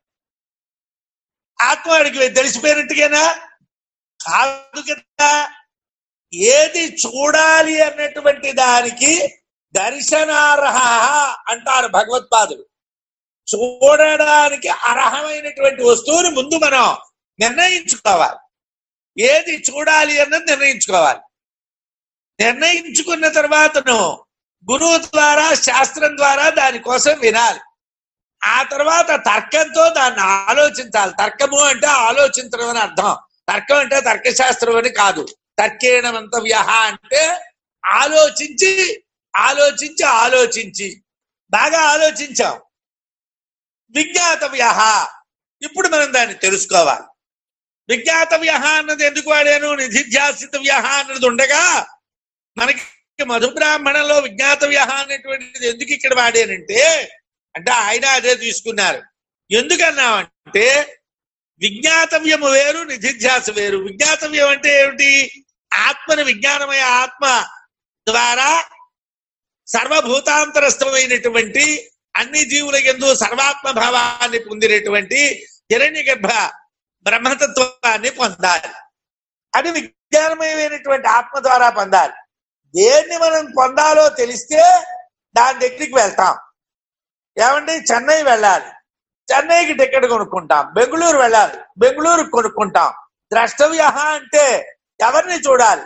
S1: ఆత్మ వాడికి తెలిసిపోయినట్టుగానా కాదు కదా ఏది చూడాలి అన్నటువంటి దానికి దర్శనార్హ అంటారు భగవత్పాదులు చూడడానికి అర్హమైనటువంటి వస్తువుని ముందు మనం నిర్ణయించుకోవాలి ఏది చూడాలి అన్నది నిర్ణయించుకోవాలి నిర్ణయించుకున్న తర్వాతను గురువు ద్వారా శాస్త్రం ద్వారా దానికోసం వినాలి ఆ తర్వాత తర్కంతో దాన్ని ఆలోచించాలి తర్కము అంటే ఆలోచించడం అని అర్థం తర్కం అంటే తర్కశాస్త్రం అని కాదు తర్కేణ మంతవ్య అంటే ఆలోచించి ఆలోచించి ఆలోచించి బాగా ఆలోచించాం విజ్ఞాతవ్య ఇప్పుడు మనం దాన్ని తెలుసుకోవాలి విజ్ఞాతవ్య అన్నది ఎందుకు వాడాను నిధిధ్యాసితవ్య అన్నది ఉండగా మనకి మధు బ్రాహ్మణంలో విజ్ఞాతవ్య అనేటువంటిది ఎందుకు ఇక్కడ వాడానంటే అంటే ఆయన అదే తీసుకున్నారు ఎందుకన్నామంటే విజ్ఞాతవ్యము వేరు నిధిధ్యాస వేరు విజ్ఞాతవ్యం అంటే ఏమిటి ఆత్మని విజ్ఞానమయ ఆత్మ ద్వారా సర్వభూతాంతరస్థమైనటువంటి అన్ని జీవుల ఎందు సర్వాత్మ భావాన్ని పొందినటువంటి హిరణ్య గర్భ బ్రహ్మతత్వాన్ని పొందాలి అది విజ్ఞానమయమైనటువంటి ఆత్మ ద్వారా పొందాలి దేన్ని మనం పొందాలో తెలిస్తే దాని దగ్గరికి వెళ్తాం ఏమండి చెన్నై వెళ్ళాలి చెన్నైకి టికెట్ కొనుక్కుంటాం బెంగళూరు వెళ్ళాలి బెంగళూరు కొనుక్కుంటాం ద్రష్టవ్య అంటే ఎవరిని చూడాలి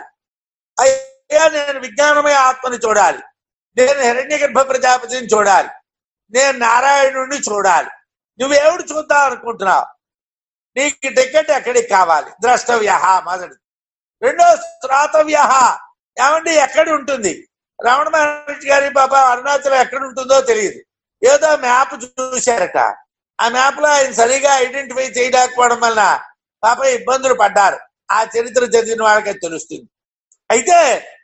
S1: అయ్యా నేను విజ్ఞానమయ ఆత్మని చూడాలి నేను హిరణ్య గర్భ ప్రజాపతిని చూడాలి నేను నారాయణుడిని చూడాలి నువ్వేవుడు చూద్దాం అనుకుంటున్నావు నీకు టికెట్ ఎక్కడికి కావాలి ద్రష్టవ్య మొదటి రెండో శ్రాతవ్య ఏమండి ఎక్కడ ఉంటుంది రమణ మహర్షి గారి పాప అరుణాచలం ఎక్కడ ఉంటుందో తెలియదు ఏదో మ్యాప్ చూశారట ఆ మ్యాప్ లో ఆయన సరిగా ఐడెంటిఫై చేయలేకపోవడం వలన పాప ఇబ్బందులు పడ్డారు ఆ చరిత్ర చదివిన వాళ్ళకి అది తెలుస్తుంది అయితే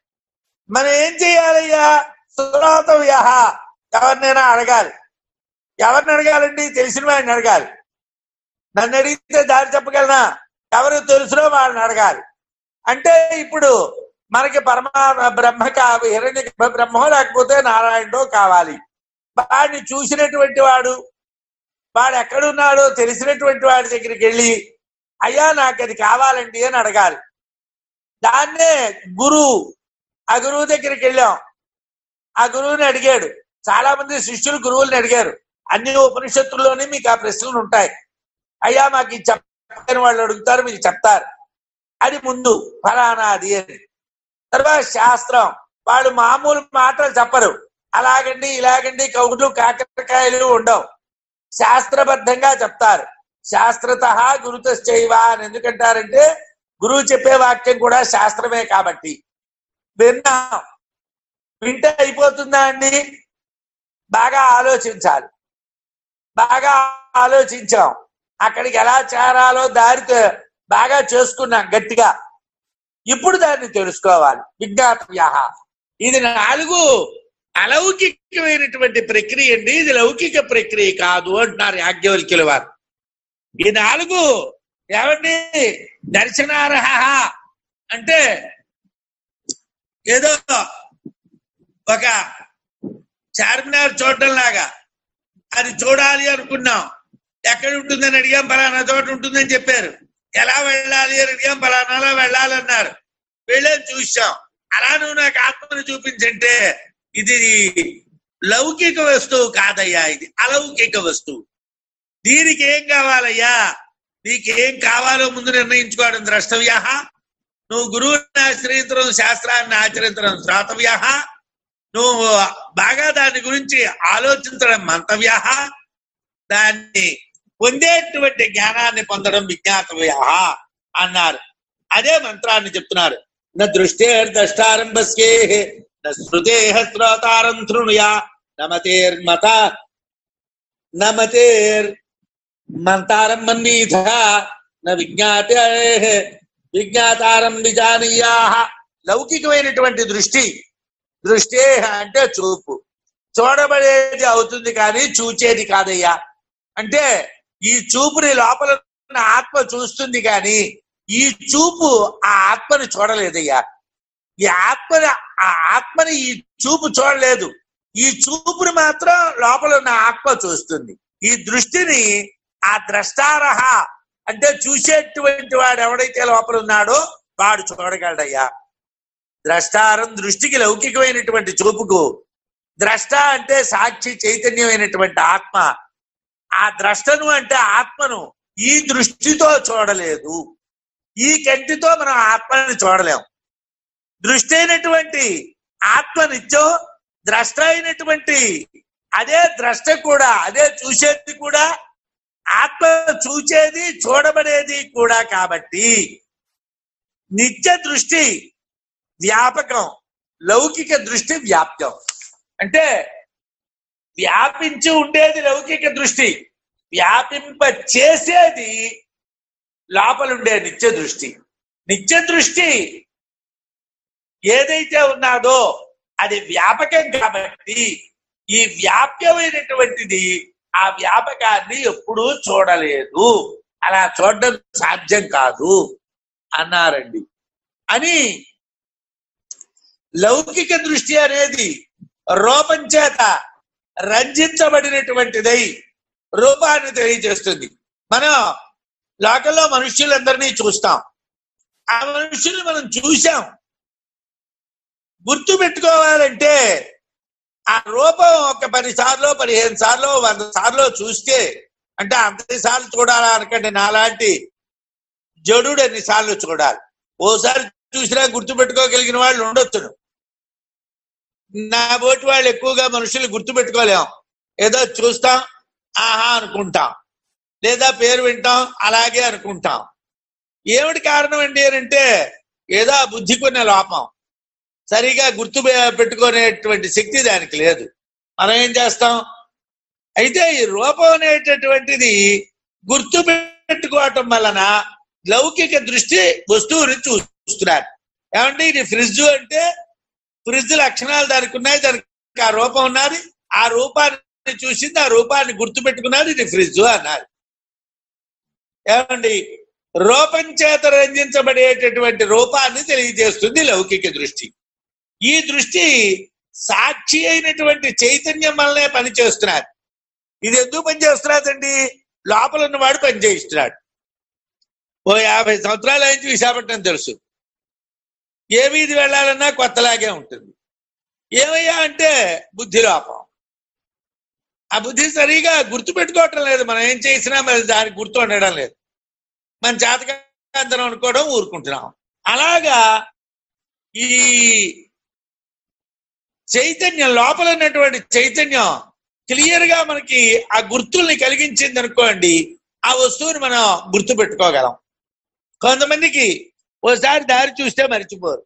S1: మనం ఏం చేయాలయ్యా శ్రోతవ్య ఎవరినైనా అడగాలి ఎవరిని అడగాలండి తెలిసిన వాడిని అడగాలి నన్ను అడిగితే దారి చెప్పగలనా ఎవరు తెలుసునో వాళ్ళని అడగాలి అంటే ఇప్పుడు మనకి పరమా బ్రహ్మ కావాలి హిరణ్య బ్రహ్మో లేకపోతే నారాయణుడో కావాలి వాడిని చూసినటువంటి వాడు వాడు ఎక్కడున్నాడో తెలిసినటువంటి వాడి దగ్గరికి వెళ్ళి అయ్యా నాకు అది కావాలండి అని అడగాలి దాన్నే గురువు ఆ గురువు దగ్గరికి వెళ్ళాం ఆ గురువుని అడిగాడు చాలా మంది శిష్యులు గురువుల్ని అడిగారు అన్ని ఉపనిషత్తుల్లోనే మీకు ఆ ప్రశ్నలు ఉంటాయి అయ్యా మాకు ఇది చెప్పని వాళ్ళు అడుగుతారు మీకు చెప్తారు అది ముందు ఫలానా అది అని తర్వాత శాస్త్రం వాళ్ళు మామూలు మాటలు చెప్పరు అలాగండి ఇలాగండి కౌగులు కాకరకాయలు ఉండవు శాస్త్రబద్ధంగా చెప్తారు శాస్త్రత గురుతశ్చైవ అని ఎందుకంటారంటే గురువు చెప్పే వాక్యం కూడా శాస్త్రమే కాబట్టి విన్నాం వింటే అయిపోతుందా అండి బాగా ఆలోచించాలి బాగా ఆలోచించాం అక్కడికి ఎలా చేరాలో దారి తె- బాగా చేసుకున్నాం గట్టిగా ఇప్పుడు దాన్ని తెలుసుకోవాలి విజ్ఞాతవ్య ఇది నాలుగు అలౌకికమైనటువంటి ప్రక్రియ అండి ఇది లౌకిక ప్రక్రియ కాదు అంటున్నారు యాజ్ఞవల్క్యుల వారు ఈ నాలుగు ఏమండి దర్శనార్హ అంటే ఏదో ఒక చార్మినార్ చూడటం లాగా అది చూడాలి అనుకున్నాం ఎక్కడ ఉంటుందని అడిగాం ఫలానా చోట ఉంటుందని చెప్పారు ఎలా వెళ్ళాలి అని అడిగాం ఫలానాలో వెళ్ళాలన్నారు వెళ్ళే చూసాం అలా నువ్వు నాకు ఆత్మను చూపించంటే ఇది లౌకిక వస్తువు కాదయ్యా ఇది అలౌకిక వస్తువు దీనికి ఏం కావాలయ్యా నీకు ఏం కావాలో ముందు నిర్ణయించుకోవడం ద్రష్టవ్య నువ్వు గురువుని ఆశ్రయించడం శాస్త్రాన్ని ఆచరించడం శ్రాతవ్య నువ్వు బాగా దాని గురించి ఆలోచించడం మంతవ్య దాన్ని పొందేటువంటి జ్ఞానాన్ని పొందడం విజ్ఞాతవ్య అన్నారు అదే మంత్రాన్ని చెప్తున్నారు న దృష్టే ద్రష్టారంభస్కే న శృతే శ్రోతారం తృణుయా నమతేర్మత నమతేర్ మంతారం మన్వీధ న విజ్ఞాత విజ్ఞాతారం విజానీయా లౌకికమైనటువంటి దృష్టి దృష్టి అంటే చూపు చూడబడేది అవుతుంది కానీ చూచేది కాదయ్యా అంటే ఈ చూపుని లోపల ఉన్న ఆత్మ చూస్తుంది కానీ ఈ చూపు ఆ ఆత్మని చూడలేదయ్యా ఈ ఆత్మని ఆ ఆత్మని ఈ చూపు చూడలేదు ఈ చూపుని మాత్రం లోపల ఉన్న ఆత్మ చూస్తుంది ఈ దృష్టిని ఆ ద్రష్టారహ అంటే చూసేటువంటి వాడు ఎవడైతే లోపల ఉన్నాడో వాడు చూడగలడయ్యా ద్రష్టారం దృష్టికి లౌకికమైనటువంటి చూపుకు ద్రష్ట అంటే సాక్షి చైతన్యమైనటువంటి ఆత్మ ఆ ద్రష్టను అంటే ఆత్మను ఈ దృష్టితో చూడలేదు ఈ కంటితో మనం ఆత్మని చూడలేం దృష్టి అయినటువంటి ఆత్మ నిత్యం ద్రష్ట అయినటువంటి అదే ద్రష్ట కూడా అదే చూసేది కూడా ఆత్మ చూచేది చూడబడేది కూడా కాబట్టి నిత్య దృష్టి వ్యాపకం లౌకిక దృష్టి వ్యాప్తం అంటే వ్యాపించి ఉండేది లౌకిక దృష్టి వ్యాపింప చేసేది లోపలుండే నిత్య దృష్టి నిత్య దృష్టి ఏదైతే ఉన్నాదో అది వ్యాపకం కాబట్టి ఈ వ్యాప్యమైనటువంటిది ఆ వ్యాపకాన్ని ఎప్పుడూ చూడలేదు అలా చూడడం సాధ్యం కాదు అన్నారండి అని లౌకిక దృష్టి అనేది రూపం చేత రంజించబడినటువంటిదై రూపాన్ని తెలియజేస్తుంది మనం లోకంలో మనుష్యులందరినీ చూస్తాం ఆ మనుషుల్ని మనం చూసాం గుర్తు పెట్టుకోవాలంటే ఆ రూపం ఒక పది సార్లు పదిహేను సార్లు వంద సార్లు చూస్తే అంటే అంతటి సార్లు చూడాలా అనకండి నాలాంటి జడుడు అన్ని సార్లు చూడాలి ఓసారి చూసినా గుర్తు పెట్టుకోగలిగిన వాళ్ళు ఉండొచ్చును నా బోటి వాళ్ళు ఎక్కువగా మనుషులు గుర్తు పెట్టుకోలేం ఏదో చూస్తాం ఆహా అనుకుంటాం లేదా పేరు వింటాం అలాగే అనుకుంటాం ఏమిటి కారణం అండి అని అంటే ఏదో ఆ బుద్ధి కొనే లోపం సరిగా గుర్తు పె- పెట్టుకునేటువంటి శక్తి దానికి లేదు మనం ఏం చేస్తాం అయితే ఈ రూపం అనేటటువంటిది గుర్తు పెట్టుకోవటం వలన లౌకిక దృష్టి వస్తువుని చూస్తున్నారు ఏమంటే ఇది ఫ్రిడ్జ్ అంటే ఫ్రిడ్జ్ లక్షణాలు దానికి ఉన్నాయి దానికి ఆ రూపం ఉన్నది ఆ రూపాన్ని చూసింది ఆ రూపాన్ని గుర్తు పెట్టుకున్నది ఇది ఫ్రిడ్జ్ అన్నారు ఏమండి రూపం చేత రంజించబడేటటువంటి రూపాన్ని తెలియజేస్తుంది లౌకిక దృష్టి ఈ దృష్టి సాక్షి అయినటువంటి చైతన్యం వల్లనే పనిచేస్తున్నారు ఇది ఎందుకు పనిచేస్తున్నాదండి లోపల ఉన్నవాడు పనిచేయిస్తున్నాడు ఓ యాభై సంవత్సరాల నుంచి విశాఖపట్నం తెలుసు ఏ వీధి వెళ్ళాలన్నా కొత్తలాగే ఉంటుంది ఏమయ్యా అంటే బుద్ధి లోపం ఆ బుద్ధి సరిగా గుర్తు పెట్టుకోవటం లేదు మనం ఏం చేసినా మరి దానికి గుర్తు ఉండడం లేదు మన జాతకాంతరం అనుకోవడం ఊరుకుంటున్నాం అలాగా ఈ చైతన్యం లోపల ఉన్నటువంటి చైతన్యం క్లియర్ గా మనకి ఆ గుర్తుల్ని కలిగించింది అనుకోండి ఆ వస్తువుని మనం గుర్తు పెట్టుకోగలం కొంతమందికి ఓసారి దారి చూస్తే మర్చిపోరు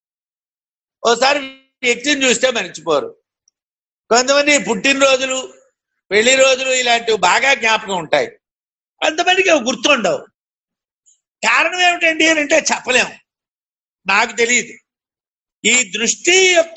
S1: ఓసారి వ్యక్తిని చూస్తే మర్చిపోరు కొంతమంది పుట్టినరోజులు పెళ్లి రోజులు ఇలాంటివి బాగా జ్ఞాపకం ఉంటాయి కొంతమందికి అవి గుర్తుండవు కారణం ఏమిటండి అని అంటే చెప్పలేము నాకు తెలియదు ఈ దృష్టి యొక్క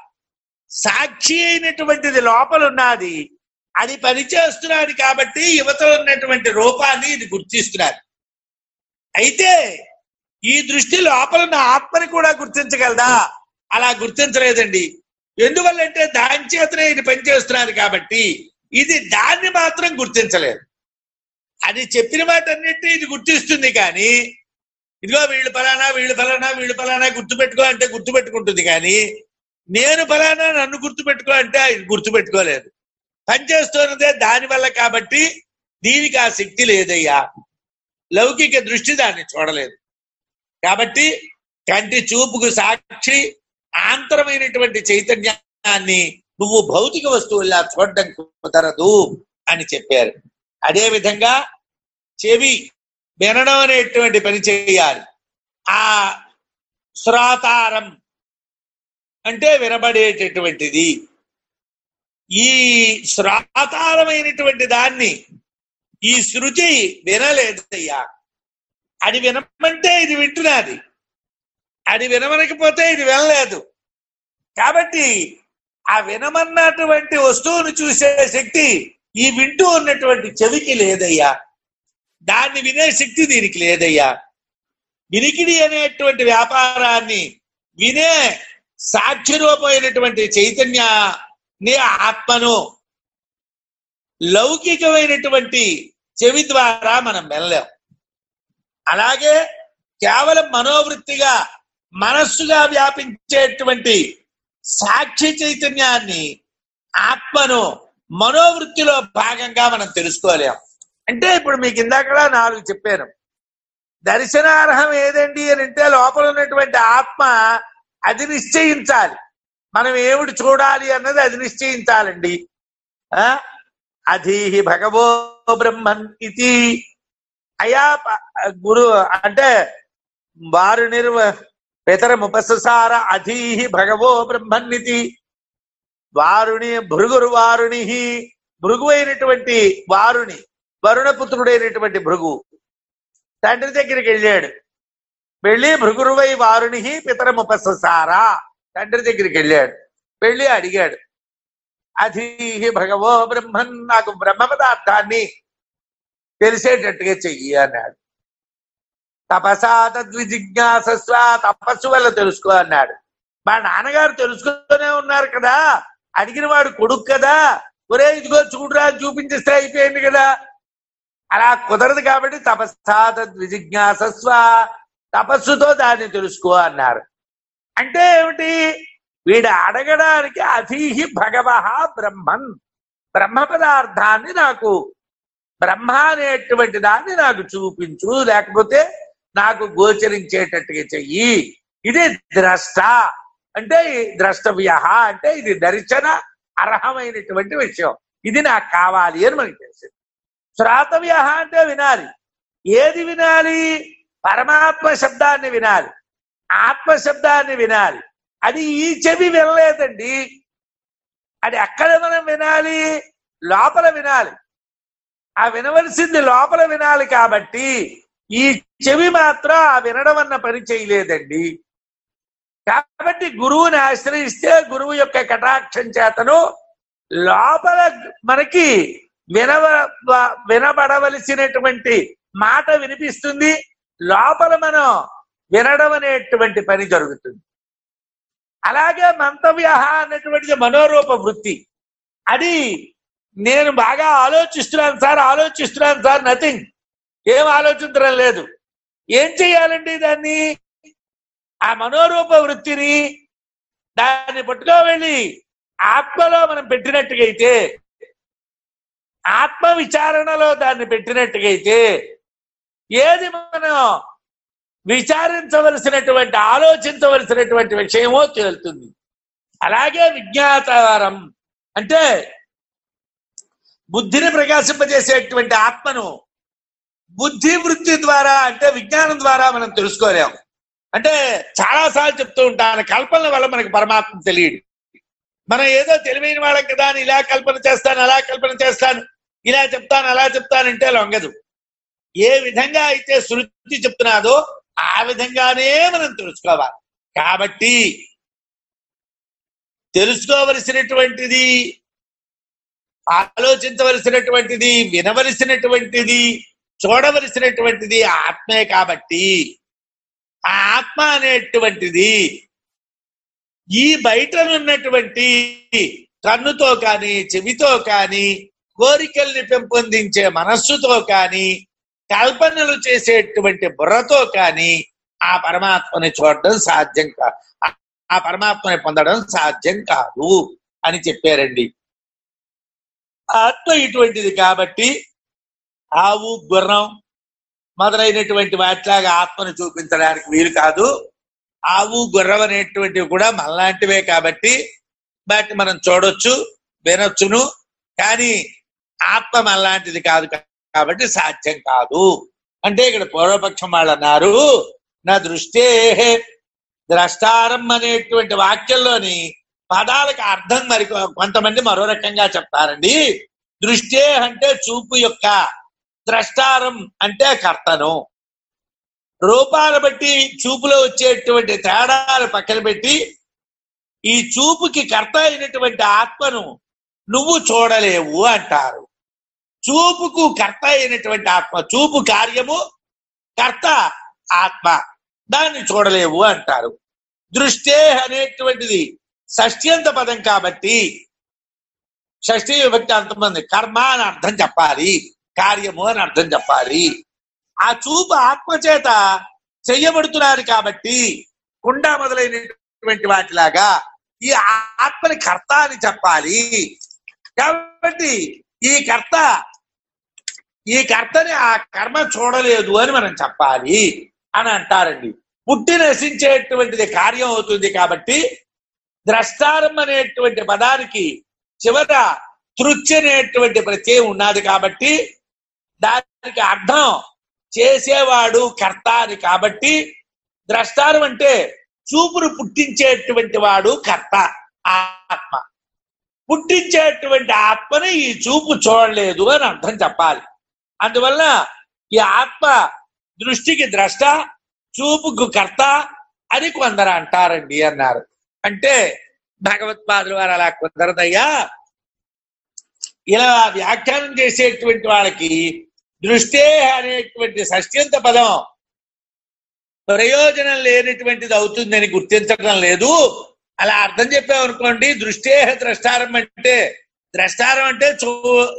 S1: సాక్షి అయినటువంటిది లోపల ఉన్నది అది పనిచేస్తున్నది కాబట్టి యువతలో ఉన్నటువంటి రూపాన్ని ఇది గుర్తిస్తున్నారు అయితే ఈ దృష్టి లోపల ఉన్న ఆత్మని కూడా గుర్తించగలదా అలా గుర్తించలేదండి ఎందువల్లంటే దాని చేతనే ఇది పనిచేస్తున్నారు కాబట్టి ఇది దాన్ని మాత్రం గుర్తించలేదు అది చెప్పిన మాట అన్నింటినీ ఇది గుర్తిస్తుంది కానీ ఇదిగో వీళ్ళు ఫలానా వీళ్ళు ఫలానా వీళ్ళు ఫలానా గుర్తుపెట్టుకో అంటే గుర్తుపెట్టుకుంటుంది కానీ నేను ఫలానా నన్ను గుర్తుపెట్టుకో అంటే ఇది గుర్తుపెట్టుకోలేదు పనిచేస్తున్నదే దాని వల్ల కాబట్టి దీనికి ఆ శక్తి లేదయ్యా లౌకిక దృష్టి దాన్ని చూడలేదు కాబట్టి కంటి చూపుకు సాక్షి ఆంతరమైనటువంటి చైతన్యాన్ని నువ్వు భౌతిక వస్తువుల్లా చూడడం కుదరదు అని చెప్పారు అదే విధంగా చెవి వినడం అనేటువంటి పని చేయాలి ఆ శ్రాతారం అంటే వినబడేటటువంటిది ఈ శ్రాతారమైనటువంటి దాన్ని ఈ శృతి వినలేదయ్యా అది వినమంటే ఇది వింటున్నది అది వినమనకపోతే ఇది వినలేదు కాబట్టి ఆ వినమన్నటువంటి వస్తువును చూసే శక్తి ఈ వింటూ ఉన్నటువంటి చెవికి లేదయ్యా దాన్ని వినే శక్తి దీనికి లేదయ్యా వినికిడి అనేటువంటి వ్యాపారాన్ని వినే సాక్షి రూపమైనటువంటి చైతన్యాన్ని ఆత్మను లౌకికమైనటువంటి చెవి ద్వారా మనం వెళ్ళలేం అలాగే కేవలం మనోవృత్తిగా మనస్సుగా వ్యాపించేటువంటి సాక్షి చైతన్యాన్ని ఆత్మను మనోవృత్తిలో భాగంగా మనం తెలుసుకోలేం అంటే ఇప్పుడు మీకు ఇందాకలా నాలుగు చెప్పాను దర్శనార్హం ఏదండి అని అంటే లోపల ఉన్నటువంటి ఆత్మ అది నిశ్చయించాలి మనం ఏమిటి చూడాలి అన్నది అది నిశ్చయించాలండి ఆ అధీహి భగవో బ్రహ్మన్ ఇది అయా ప- గురు అంటే వారు నిర్వ పితరముపససార అధీహి భగవో బ్రహ్మన్నితి వారుని భృగురు వారుని భృగు అయినటువంటి వారుని వరుణపుత్రుడైనటువంటి భృగు తండ్రి దగ్గరికి వెళ్ళాడు వెళ్ళి భృగురువై వారుని పితరముపససారా తండ్రి దగ్గరికి వెళ్ళాడు వెళ్ళి అడిగాడు అధీహి భగవో బ్రహ్మన్ నాకు బ్రహ్మ పదార్థాన్ని తెలిసేటట్టుగా చెయ్యి అన్నాడు తపసా తద్విజిజ్ఞాసస్వ తపస్సు వల్ల తెలుసుకో అన్నాడు మా నాన్నగారు తెలుసుకునే ఉన్నారు కదా అడిగిన వాడు కొడుకు కదా ఒరే ఇదిగో చూడరా అని చూపించేస్తే అయిపోయింది కదా అలా కుదరదు కాబట్టి తపస్సా తద్విజిజ్ఞాసస్వ తపస్సుతో దాన్ని తెలుసుకో అన్నారు అంటే ఏమిటి వీడు అడగడానికి అధీహి భగవ బ్రహ్మన్ బ్రహ్మ పదార్థాన్ని నాకు బ్రహ్మ అనేటువంటి దాన్ని నాకు చూపించు లేకపోతే నాకు గోచరించేటట్టుగా చెయ్యి ఇది ద్రష్ట అంటే ఈ ద్రష్టవ్య అంటే ఇది దర్శన అర్హమైనటువంటి విషయం ఇది నాకు కావాలి అని మనకి తెలిసింది శ్రాతవ్య అంటే వినాలి ఏది వినాలి పరమాత్మ శబ్దాన్ని వినాలి ఆత్మ శబ్దాన్ని వినాలి అది ఈ చెవి వినలేదండి అది ఎక్కడ మనం వినాలి లోపల వినాలి ఆ వినవలసింది లోపల వినాలి కాబట్టి ఈ చెవి మాత్రం ఆ వినడం అన్న పని చేయలేదండి కాబట్టి గురువుని ఆశ్రయిస్తే గురువు యొక్క కటాక్షం చేతను లోపల మనకి వినవ వినబడవలసినటువంటి మాట వినిపిస్తుంది లోపల మనం వినడం అనేటువంటి పని జరుగుతుంది అలాగే మంతవ్య అన్నటువంటిది మనోరూప వృత్తి అది నేను బాగా ఆలోచిస్తున్నాను సార్ ఆలోచిస్తున్నాను సార్ నథింగ్ ఏం ఆలోచించడం లేదు ఏం చెయ్యాలండి దాన్ని ఆ మనోరూప వృత్తిని దాన్ని పట్టుకో వెళ్ళి ఆత్మలో మనం పెట్టినట్టుగైతే ఆత్మ విచారణలో దాన్ని పెట్టినట్టుగైతే ఏది మనం విచారించవలసినటువంటి ఆలోచించవలసినటువంటి విషయమో తేలుతుంది అలాగే విజ్ఞాతారం అంటే బుద్ధిని ప్రకాశింపజేసేటువంటి ఆత్మను బుద్ధి వృత్తి ద్వారా అంటే విజ్ఞానం ద్వారా మనం తెలుసుకోలేం అంటే చాలా సార్లు చెప్తూ ఉంటాను కల్పనల వల్ల మనకి పరమాత్మ తెలియడు మనం ఏదో తెలివైన వాళ్ళం కదా అని ఇలా కల్పన చేస్తాను అలా కల్పన చేస్తాను ఇలా చెప్తాను అలా చెప్తానంటే లొంగదు ఏ విధంగా అయితే శృతి చెప్తున్నాదో ఆ విధంగానే మనం తెలుసుకోవాలి కాబట్టి తెలుసుకోవలసినటువంటిది ఆలోచించవలసినటువంటిది వినవలసినటువంటిది చూడవలసినటువంటిది ఆత్మే కాబట్టి ఆ ఆత్మ అనేటువంటిది ఈ బయట ఉన్నటువంటి కన్నుతో కానీ చెవితో కానీ కోరికల్ని పెంపొందించే మనస్సుతో కానీ కల్పనలు చేసేటువంటి బుర్రతో కానీ ఆ పరమాత్మని చూడడం సాధ్యం కాదు ఆ పరమాత్మని పొందడం సాధ్యం కాదు అని చెప్పారండి ఆత్మ ఇటువంటిది కాబట్టి ఆవు గుర్రం మొదలైనటువంటి వాటిలాగా ఆత్మను చూపించడానికి వీలు కాదు ఆవు గుర్రం అనేటువంటివి కూడా మనలాంటివే కాబట్టి వాటిని మనం చూడొచ్చు వినొచ్చును కానీ ఆత్మ మనలాంటిది కాదు కాబట్టి సాధ్యం కాదు అంటే ఇక్కడ పూర్వపక్షం వాళ్ళు అన్నారు నా దృష్టే ద్రష్టారం అనేటువంటి వాక్యంలోని పదాలకు అర్థం మరి కొంతమంది మరో రకంగా చెప్తారండి దృష్టే అంటే చూపు యొక్క ద్రష్టారం అంటే కర్తను రూపాలు బట్టి చూపులో వచ్చేటువంటి తేడాలు పక్కన పెట్టి ఈ చూపుకి కర్త అయినటువంటి ఆత్మను నువ్వు చూడలేవు అంటారు చూపుకు కర్త అయినటువంటి ఆత్మ చూపు కార్యము కర్త ఆత్మ దాన్ని చూడలేవు అంటారు దృష్టే అనేటువంటిది షష్ఠ్యంత పదం కాబట్టి షష్ఠీ విభక్తి అంతమంది కర్మ అని అర్థం చెప్పాలి కార్యము అని అర్థం చెప్పాలి ఆ చూపు ఆత్మ చేత చెయ్యబడుతున్నారు కాబట్టి కుండ మొదలైనటువంటి వాటిలాగా ఈ ఆత్మని కర్త అని చెప్పాలి కాబట్టి ఈ కర్త ఈ కర్తని ఆ కర్మ చూడలేదు అని మనం చెప్పాలి అని అంటారండి పుట్టి నశించేటువంటిది కార్యం అవుతుంది కాబట్టి ద్రష్టారం అనేటువంటి పదానికి చివర తృప్తి అనేటువంటి ప్రత్యయం ఉన్నది కాబట్టి దానికి అర్థం చేసేవాడు కర్త అని కాబట్టి ద్రష్టారం అంటే చూపును పుట్టించేటువంటి వాడు కర్త ఆత్మ పుట్టించేటువంటి ఆత్మని ఈ చూపు చూడలేదు అని అర్థం చెప్పాలి అందువల్ల ఈ ఆత్మ దృష్టికి ద్రష్ట చూపుకు కర్త అని కొందరు అంటారండి అన్నారు అంటే భగవత్పాదులు వారు అలా కుదరదయ్యా ఇలా వ్యాఖ్యానం చేసేటువంటి వాళ్ళకి దృష్టే అనేటువంటి షష్ట్యంత పదం ప్రయోజనం లేనటువంటిది అవుతుందని గుర్తించడం లేదు అలా అర్థం చెప్పామనుకోండి దృష్టే ద్రష్టారం అంటే ద్రష్టారం అంటే చూ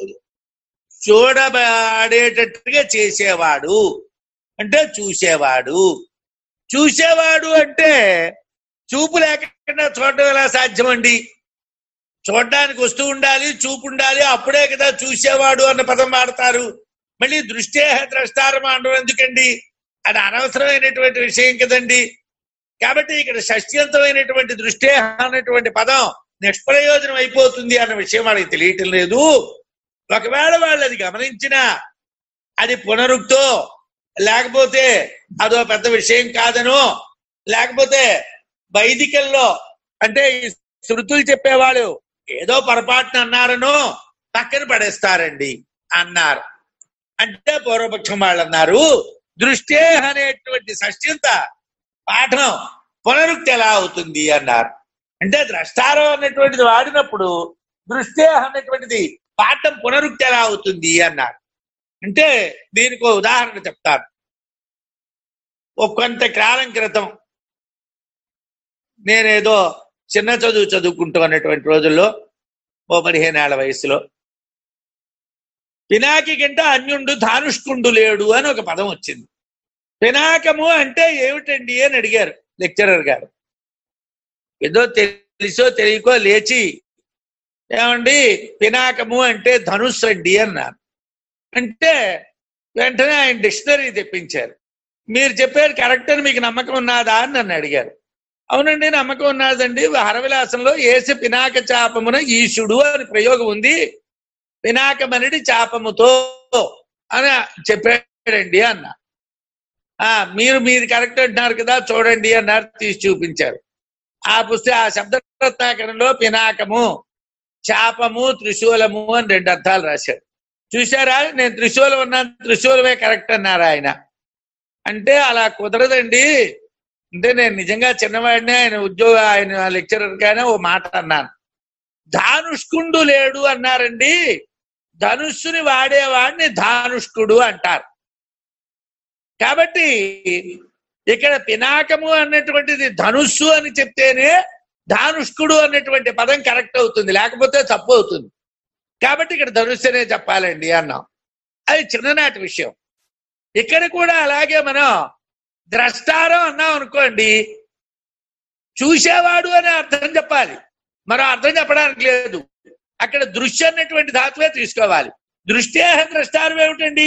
S1: చూడబడేటట్టుగా చేసేవాడు అంటే చూసేవాడు చూసేవాడు అంటే చూపు లేకుండా చూడడం ఎలా సాధ్యమండి చూడడానికి వస్తూ ఉండాలి చూపు ఉండాలి అప్పుడే కదా చూసేవాడు అన్న పదం వాడతారు మళ్ళీ దృష్టే ద్రష్టారం అనడం ఎందుకండి అది అనవసరమైనటువంటి విషయం కదండి కాబట్టి ఇక్కడ షష్ట్యంతమైనటువంటి దృష్టే అన్నటువంటి పదం నిష్ప్రయోజనం అయిపోతుంది అన్న విషయం వాళ్ళకి తెలియటం లేదు ఒకవేళ వాళ్ళు అది గమనించినా అది పునరుక్తో లేకపోతే అదో పెద్ద విషయం కాదనో లేకపోతే వైదికల్లో అంటే ఈ శృతులు చెప్పేవాళ్ళు ఏదో పొరపాటున అన్నారనో పక్కన పడేస్తారండి అన్నారు అంటే పూర్వపక్షం వాళ్ళు అన్నారు దృష్టే అనేటువంటి షష్ట్యంత పాఠం పునరుక్తి ఎలా అవుతుంది అన్నారు అంటే ద్రష్టారం అన్నటువంటిది వాడినప్పుడు దృష్టే అన్నటువంటిది పాఠం పునరుక్తి ఎలా అవుతుంది అన్నారు అంటే దీనికి ఒక ఉదాహరణ చెప్తాను ఒక కొంత కాలం క్రితం నేనేదో చిన్న చదువు చదువుకుంటూ అన్నటువంటి రోజుల్లో ఓ పదిహేను ఏళ్ల వయసులో పినాకి కంట అన్యుండు ధానుష్కుండు లేడు అని ఒక పదం వచ్చింది పినాకము అంటే ఏమిటండి అని అడిగారు లెక్చరర్ గారు ఏదో తెలుసో తెలియకో లేచి ఏమండి పినాకము అంటే ధనుస్సు అండి అన్నారు అంటే వెంటనే ఆయన డిక్షనరీ తెప్పించారు మీరు చెప్పారు కరెక్ట్ అని మీకు నమ్మకం ఉన్నదా అని నన్ను అడిగారు అవునండి నమ్మకం ఉన్నదండి హరవిలాసంలో ఏసి పినాక చాపమున ఈశుడు అని ప్రయోగం ఉంది పినాకమనిడి చాపముతో అని చెప్పాడండి అన్న ఆ మీరు మీరు కరెక్ట్ అంటున్నారు కదా చూడండి అన్నారు తీసి చూపించారు ఆ పుస్తక ఆ శబ్దరత్నాకరణలో పినాకము చాపము త్రిశూలము అని రెండు అర్థాలు రాశాడు చూశారా నేను త్రిశూలం ఉన్నాను త్రిశూలమే కరెక్ట్ అన్నారు ఆయన అంటే అలా కుదరదండి అంటే నేను నిజంగా చిన్నవాడిని ఆయన ఉద్యోగ ఆయన లెక్చరర్ గానే ఓ మాట అన్నాను ధానుష్కుండు లేడు అన్నారండి ధనుస్సుని వాడేవాడిని ధానుష్కుడు అంటారు కాబట్టి ఇక్కడ పినాకము అన్నటువంటిది ధనుస్సు అని చెప్తేనే ధానుష్కుడు అన్నటువంటి పదం కరెక్ట్ అవుతుంది లేకపోతే తప్పు అవుతుంది కాబట్టి ఇక్కడ ధనుస్సునే చెప్పాలండి అన్నాం అది చిన్ననాటి విషయం ఇక్కడ కూడా అలాగే మనం ద్రష్టారం అన్నాం అనుకోండి చూసేవాడు అనే అర్థం చెప్పాలి మరో అర్థం చెప్పడానికి లేదు అక్కడ దృశ్యం అన్నటువంటి ధాతువే తీసుకోవాలి దృష్టే ద్రష్టారం ఏమిటండి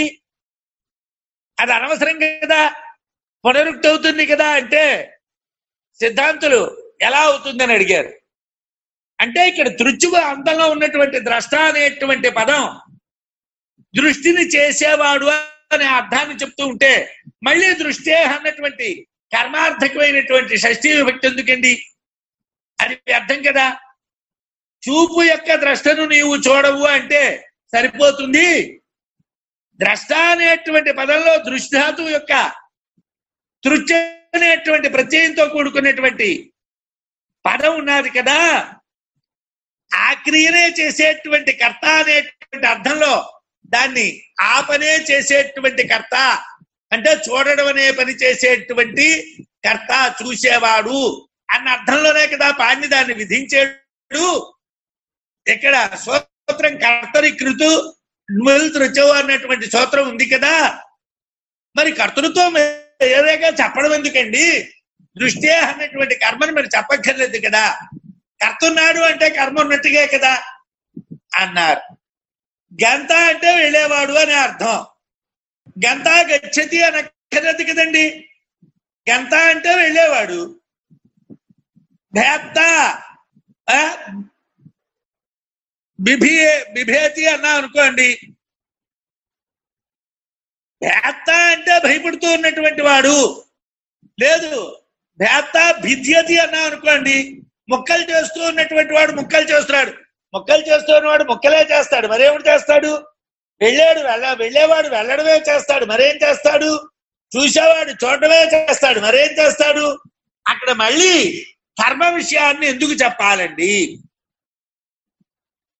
S1: అది అనవసరం కదా పునరుక్తి అవుతుంది కదా అంటే సిద్ధాంతులు ఎలా అవుతుందని అడిగారు అంటే ఇక్కడ దృశ్యు అంతంలో ఉన్నటువంటి ద్రష్ట అనేటువంటి పదం దృష్టిని చేసేవాడు అనే అర్థాన్ని చెప్తూ ఉంటే మళ్ళీ దృష్టి అన్నటువంటి కర్మార్థకమైనటువంటి షష్ఠీ విభక్తి ఎందుకండి అది అర్థం కదా చూపు యొక్క ద్రష్టను నీవు చూడవు అంటే సరిపోతుంది ద్రష్ట అనేటువంటి పదంలో దృష్టాతు యొక్క దృశ్య అనేటువంటి ప్రత్యయంతో కూడుకున్నటువంటి పదం ఉన్నది కదా ఆ క్రియనే చేసేటువంటి కర్త అనేటువంటి అర్థంలో దాన్ని ఆ పనే చేసేటువంటి కర్త అంటే చూడడం అనే పని చేసేటువంటి కర్త చూసేవాడు అన్న అర్థంలోనే కదా పాడిని దాన్ని విధించాడు ఇక్కడ సూత్రం కర్తరి కృతు రుచవు అన్నటువంటి సూత్రం ఉంది కదా మరి కర్తృత్వం ఏదేగా చెప్పడం ఎందుకండి దృష్టి అన్నటువంటి కర్మని మరి చెప్పక్కర్లేదు కదా కర్తున్నాడు అంటే కర్మ ఉన్నట్టుగా కదా అన్నారు గంత అంటే వెళ్ళేవాడు అని అర్థం గంత గచ్చతి అని అక్కర్లేదు కదండి గంత అంటే వెళ్ళేవాడు భేత్త ఆ, బిభి బిభేతి అన్నా అనుకోండి భేత్త అంటే భయపడుతూ ఉన్నటువంటి వాడు లేదు భేత్త భిద్యతి అన్నా అనుకోండి ముక్కలు చేస్తూ ఉన్నటువంటి వాడు ముక్కలు చేస్తున్నాడు ముక్కలు చేస్తున్న వాడు ముక్కలే చేస్తాడు మరేమిటి చేస్తాడు వెళ్ళాడు వెళ్ళ వెళ్ళేవాడు వెళ్ళడమే చేస్తాడు మరేం చేస్తాడు చూసేవాడు చూడటమే చేస్తాడు మరేం చేస్తాడు అక్కడ మళ్ళీ కర్మ విషయాన్ని ఎందుకు చెప్పాలండి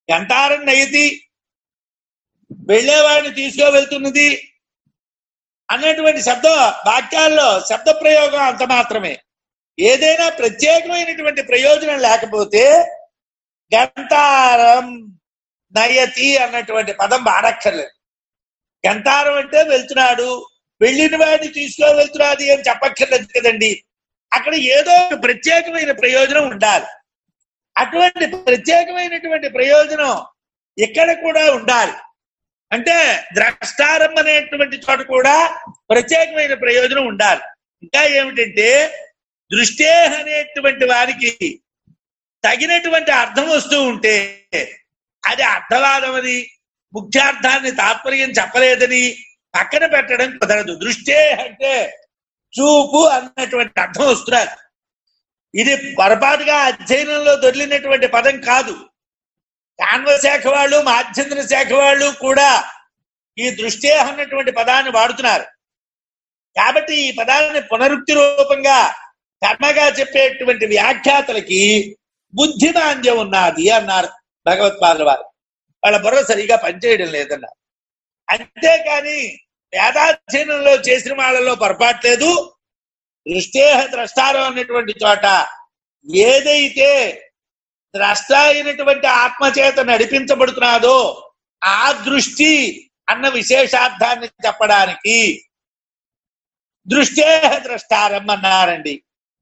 S1: గంటారం నయతి వెళ్ళేవాడిని తీసుకో వెళ్తున్నది అన్నటువంటి శబ్ద వాక్యాల్లో శబ్ద ప్రయోగం అంత మాత్రమే ఏదైనా ప్రత్యేకమైనటువంటి ప్రయోజనం లేకపోతే గంటారం నయతి అన్నటువంటి పదం వాడక్కర్లేదు గంటారం అంటే వెళ్తున్నాడు వెళ్ళిన వాడిని తీసుకో వెళ్తున్నది అని చెప్పక్కర్లేదు కదండి అక్కడ ఏదో ఒక ప్రత్యేకమైన ప్రయోజనం ఉండాలి అటువంటి ప్రత్యేకమైనటువంటి ప్రయోజనం ఇక్కడ కూడా ఉండాలి అంటే ద్రష్టారం అనేటువంటి చోట కూడా ప్రత్యేకమైన ప్రయోజనం ఉండాలి ఇంకా ఏమిటంటే దృష్టే అనేటువంటి వారికి తగినటువంటి అర్థం వస్తూ ఉంటే అది అర్థవాదమని ముఖ్యార్థాన్ని తాత్పర్యం చెప్పలేదని పక్కన పెట్టడం కుదరదు దృష్టే అంటే చూపు అన్నటువంటి అర్థం వస్తున్నారు ఇది పొరపాటుగా అధ్యయనంలో దొరికినటువంటి పదం కాదు కాన్వ శాఖ వాళ్ళు మాధ్యంద్ర శాఖ వాళ్ళు కూడా ఈ దృష్టి అన్నటువంటి పదాన్ని వాడుతున్నారు కాబట్టి ఈ పదాన్ని పునరుక్తి రూపంగా కర్మగా చెప్పేటువంటి వ్యాఖ్యాతలకి బుద్ధిమాంద్యం ఉన్నది అన్నారు భగవత్పాదుల వారు వాళ్ళ బుర్ర సరిగా పనిచేయడం లేదన్నారు అంతేకాని వేదాధ్యయనంలో చేసిన వాళ్ళలో పొరపాటు లేదు దృష్టేహ ద్రష్టారం అన్నటువంటి చోట ఏదైతే ద్రష్ట అయినటువంటి ఆత్మ చేత నడిపించబడుతున్నాదో ఆ దృష్టి అన్న విశేషార్థాన్ని చెప్పడానికి దృష్టే ద్రష్టారం అన్నారండి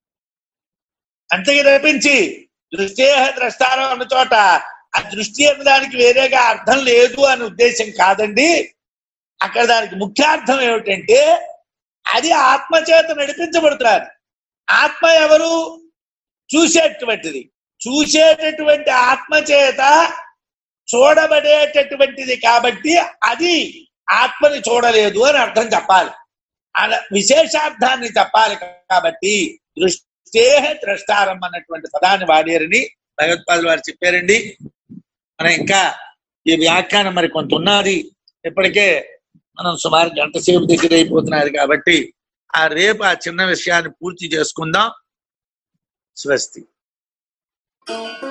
S1: అంతకి తప్పించి దృష్టే ద్రష్టారం అన్న చోట ఆ దృష్టి అన్నదానికి వేరేగా అర్థం లేదు అనే ఉద్దేశం కాదండి అక్కడ దానికి ముఖ్యార్థం ఏమిటంటే అది ఆత్మ చేత నడిపించబడుతున్నారు ఆత్మ ఎవరు చూసేటువంటిది చూసేటటువంటి ఆత్మ చేత చూడబడేటటువంటిది కాబట్టి అది ఆత్మని చూడలేదు అని అర్థం చెప్పాలి అలా విశేషార్థాన్ని చెప్పాలి కాబట్టి దృష్టే ద్రష్టారం అన్నటువంటి పదాన్ని వాడారని భగవత్పాదులు వారు చెప్పారండి మనం ఇంకా ఈ వ్యాఖ్యానం మరి కొంత ఉన్నది ఇప్పటికే మనం సుమారు గంట సేపు దగ్గర అయిపోతున్నది కాబట్టి ఆ రేపు ఆ చిన్న విషయాన్ని పూర్తి చేసుకుందాం స్వస్తి